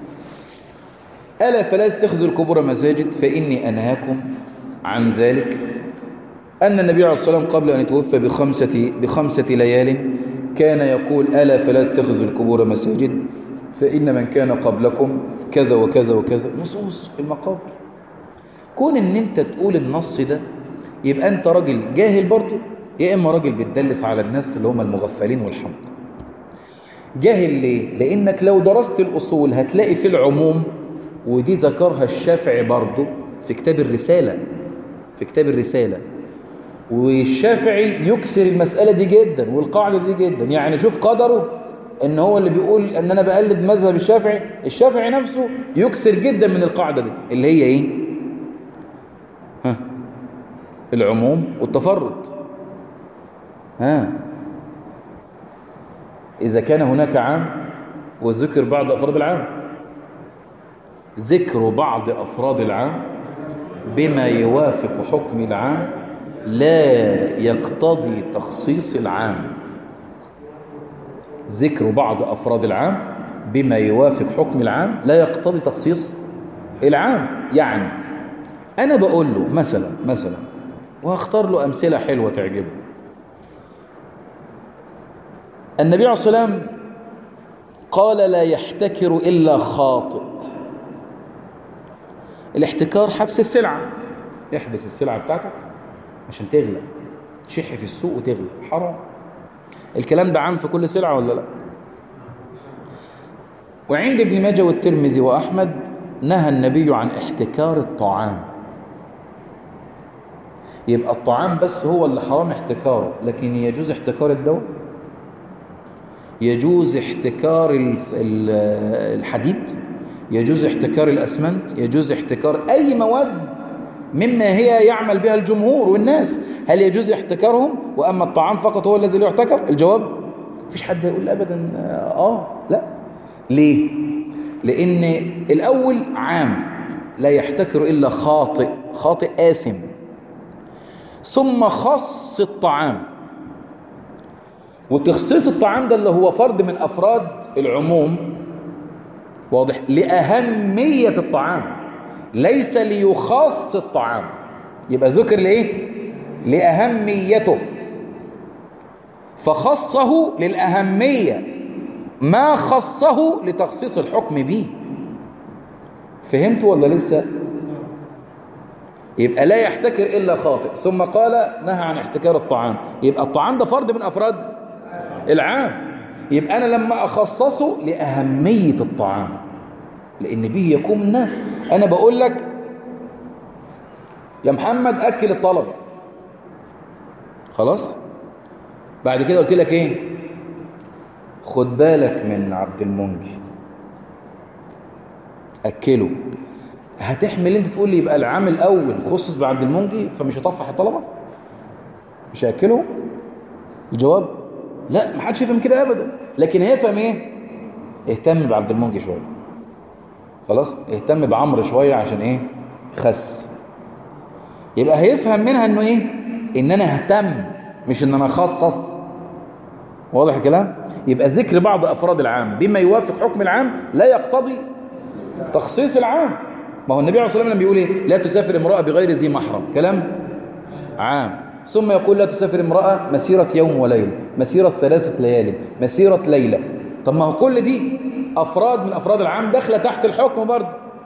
ألا فلا تتخذوا القبور مساجد فإني أنهاكم عن ذلك أن النبي عليه الصلاة والسلام قبل أن يتوفى بخمسة, بخمسة ليال كان يقول ألا فلا تتخذوا القبور مساجد فإن من كان قبلكم كذا وكذا وكذا نصوص في المقابر كون ان انت تقول النص ده يبقى انت راجل جاهل برضه يا اما راجل بتدلس على الناس اللي هم المغفلين والحمق جاهل ليه لانك لو درست الاصول هتلاقي في العموم ودي ذكرها الشافعي برضه في كتاب الرساله في كتاب الرساله والشافعي يكسر المساله دي جدا والقاعده دي جدا يعني شوف قدره ان هو اللي بيقول ان انا بقلد مذهب الشافعي الشافعي نفسه يكسر جدا من القاعدة دي اللي هي ايه ها العموم والتفرد ها اذا كان هناك عام وذكر بعض افراد العام ذكر بعض افراد العام بما يوافق حكم العام لا يقتضي تخصيص العام ذكر بعض أفراد العام بما يوافق حكم العام لا يقتضي تخصيص العام يعني أنا بقول له مثلا مثلا وهختار له أمثلة حلوة تعجبه النبي عليه الصلاة والسلام قال لا يحتكر إلا خاطئ الاحتكار حبس السلعة احبس السلعة بتاعتك عشان تغلى تشح في السوق وتغلى حرام الكلام ده عام في كل سلعة ولا لا وعند ابن ماجه والترمذي وأحمد نهى النبي عن احتكار الطعام يبقى الطعام بس هو اللي حرام احتكاره لكن يجوز احتكار الدواء يجوز احتكار الحديد يجوز احتكار الأسمنت يجوز احتكار أي مواد مما هي يعمل بها الجمهور والناس هل يجوز احتكارهم وأما الطعام فقط هو الذي لا يحتكر الجواب مفيش حد يقول أبدا آه لا ليه لأن الأول عام لا يحتكر إلا خاطئ خاطئ آثم ثم خص الطعام وتخصيص الطعام ده اللي هو فرد من أفراد العموم واضح لأهمية الطعام ليس ليخص الطعام يبقى ذكر لإيه لأهميته فخصه للأهمية ما خصه لتخصيص الحكم به فهمت ولا لسه يبقى لا يحتكر إلا خاطئ ثم قال نهى عن احتكار الطعام يبقى الطعام ده فرد من أفراد العام يبقى أنا لما أخصصه لأهمية الطعام لأن به يقوم الناس أنا بقول لك يا محمد أكل الطلبة خلاص بعد كده قلت لك إيه خد بالك من عبد المنجي أكله هتحمل انت تقول لي يبقى العام الاول خصص بعبد المنجي فمش هطفح الطلبه مش هاكله الجواب لا ما حدش يفهم كده ابدا لكن هيفهم ايه اهتم بعبد المنجي شويه خلاص اهتم بعمرو شويه عشان ايه خس يبقى هيفهم منها انه ايه ان انا اهتم مش ان انا اخصص واضح الكلام يبقى ذكر بعض افراد العام بما يوافق حكم العام لا يقتضي تخصيص العام ما هو النبي عليه الصلاة والسلام بيقول ايه لا تسافر امرأة بغير ذي محرم كلام عام ثم يقول لا تسافر امرأة مسيرة يوم وليلة مسيرة ثلاثة ليال مسيرة ليلة طب ما هو كل دي أفراد من أفراد العام داخلة تحت الحكم برضه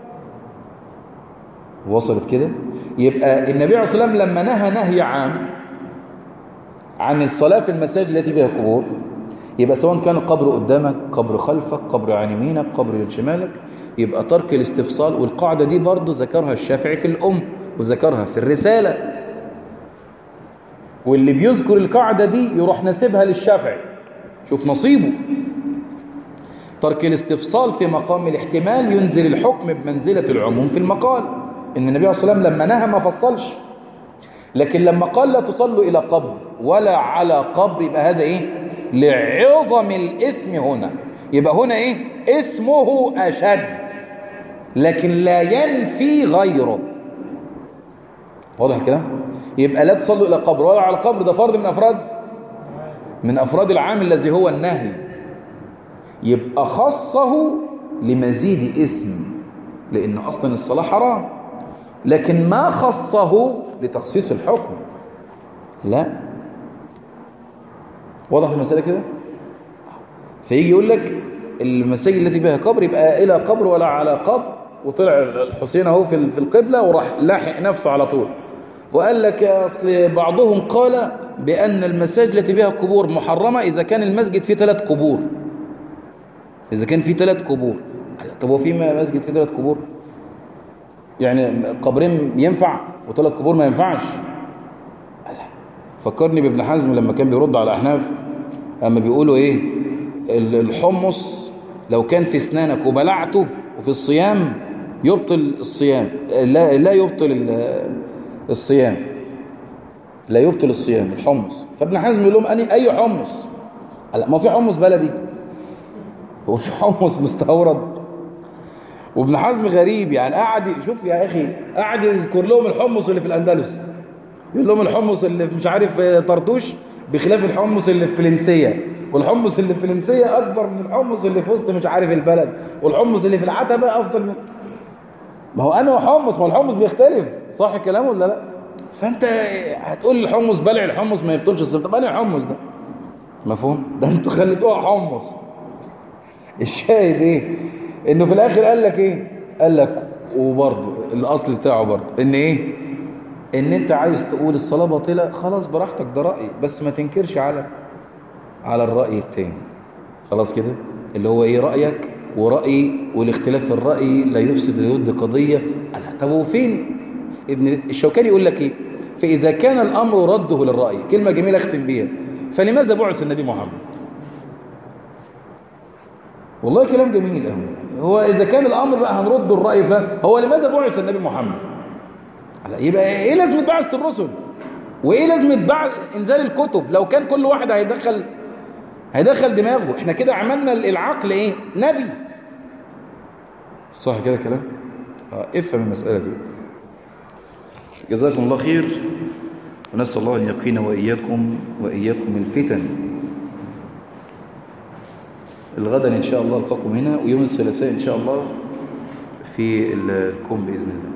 وصلت كده يبقى النبي عليه الصلاة والسلام لما نهى نهي عام عن الصلاة في المساجد التي بها قبور يبقى سواء كان القبر قدامك قبر خلفك قبر عن يمينك قبر شمالك يبقى ترك الاستفصال والقاعدة دي برضو ذكرها الشافعي في الأم وذكرها في الرسالة واللي بيذكر القاعدة دي يروح نسيبها للشافعي شوف نصيبه ترك الاستفصال في مقام الاحتمال ينزل الحكم بمنزلة العموم في المقال إن النبي عليه الصلاة والسلام لما نهى ما فصلش لكن لما قال لا تصلوا إلى قبر ولا على قبر يبقى هذا إيه لعظم الاسم هنا يبقى هنا إيه اسمه أشد لكن لا ينفي غيره واضح الكلام يبقى لا تصلوا إلى قبر ولا على القبر ده فرد من أفراد من أفراد العام الذي هو النهي يبقى خصه لمزيد اسم لأن أصلا الصلاة حرام لكن ما خصه لتخصيص الحكم لا واضح المسألة كده فيجي يقول لك المساجد التي بها قبر يبقى إلى قبر ولا على قبر وطلع الحسين اهو في في القبلة وراح لاحق نفسه على طول وقال لك أصل بعضهم قال بأن المساجد التي بها قبور محرمة إذا كان المسجد فيه ثلاث قبور إذا كان فيه ثلاث قبور طب هو في مسجد فيه ثلاث قبور يعني قبرين ينفع وثلاث قبور ما ينفعش فكرني بابن حزم لما كان بيرد على الأحناف أما بيقولوا إيه الحمص لو كان في اسنانك وبلعته وفي الصيام يبطل الصيام لا, لا يبطل الصيام لا يبطل الصيام الحمص فابن حزم يقول لهم أني أي حمص ما في حمص بلدي هو في حمص مستورد وابن حزم غريب يعني قاعد شوف يا أخي قاعد يذكر لهم الحمص اللي في الأندلس يقول لهم الحمص اللي في مش عارف طرطوش بخلاف الحمص اللي في بلنسية والحمص اللي في بلنسية أكبر من الحمص اللي في وسط مش عارف البلد والحمص اللي في العتبة أفضل من ما هو أنا حمص ما الحمص بيختلف صح الكلام ولا لا فأنت هتقول الحمص بلع الحمص ما يبطلش الصيف طب أنا حمص ده مفهوم ده أنتوا خليتوها حمص الشاهد إيه إنه في الآخر قال لك إيه قال لك وبرضه الأصل بتاعه برضه إن إيه ان انت عايز تقول الصلاة باطلة خلاص براحتك ده رأي بس ما تنكرش على على الرأي التاني خلاص كده اللي هو ايه رأيك ورأيي والاختلاف في الرأي لا يفسد الود قضية ألا طب وفين ابن الشوكاني يقول لك ايه فإذا كان الأمر رده للرأي كلمة جميلة اختم بيها فلماذا بعث النبي محمد والله كلام جميل قوي هو إذا كان الأمر بقى هنرد الرأي هو لماذا بعث النبي محمد يبقى ايه لازمه بعثه الرسل وايه لازمه بعث انزال الكتب لو كان كل واحد هيدخل هيدخل دماغه احنا كده عملنا العقل ايه نبي صح كده كلام اه افهم المساله دي جزاكم الله خير ونسال الله ان يقينا واياكم واياكم الفتن الغدا إن شاء الله ألقاكم هنا ويوم الثلاثاء إن شاء الله في الكوم بإذن الله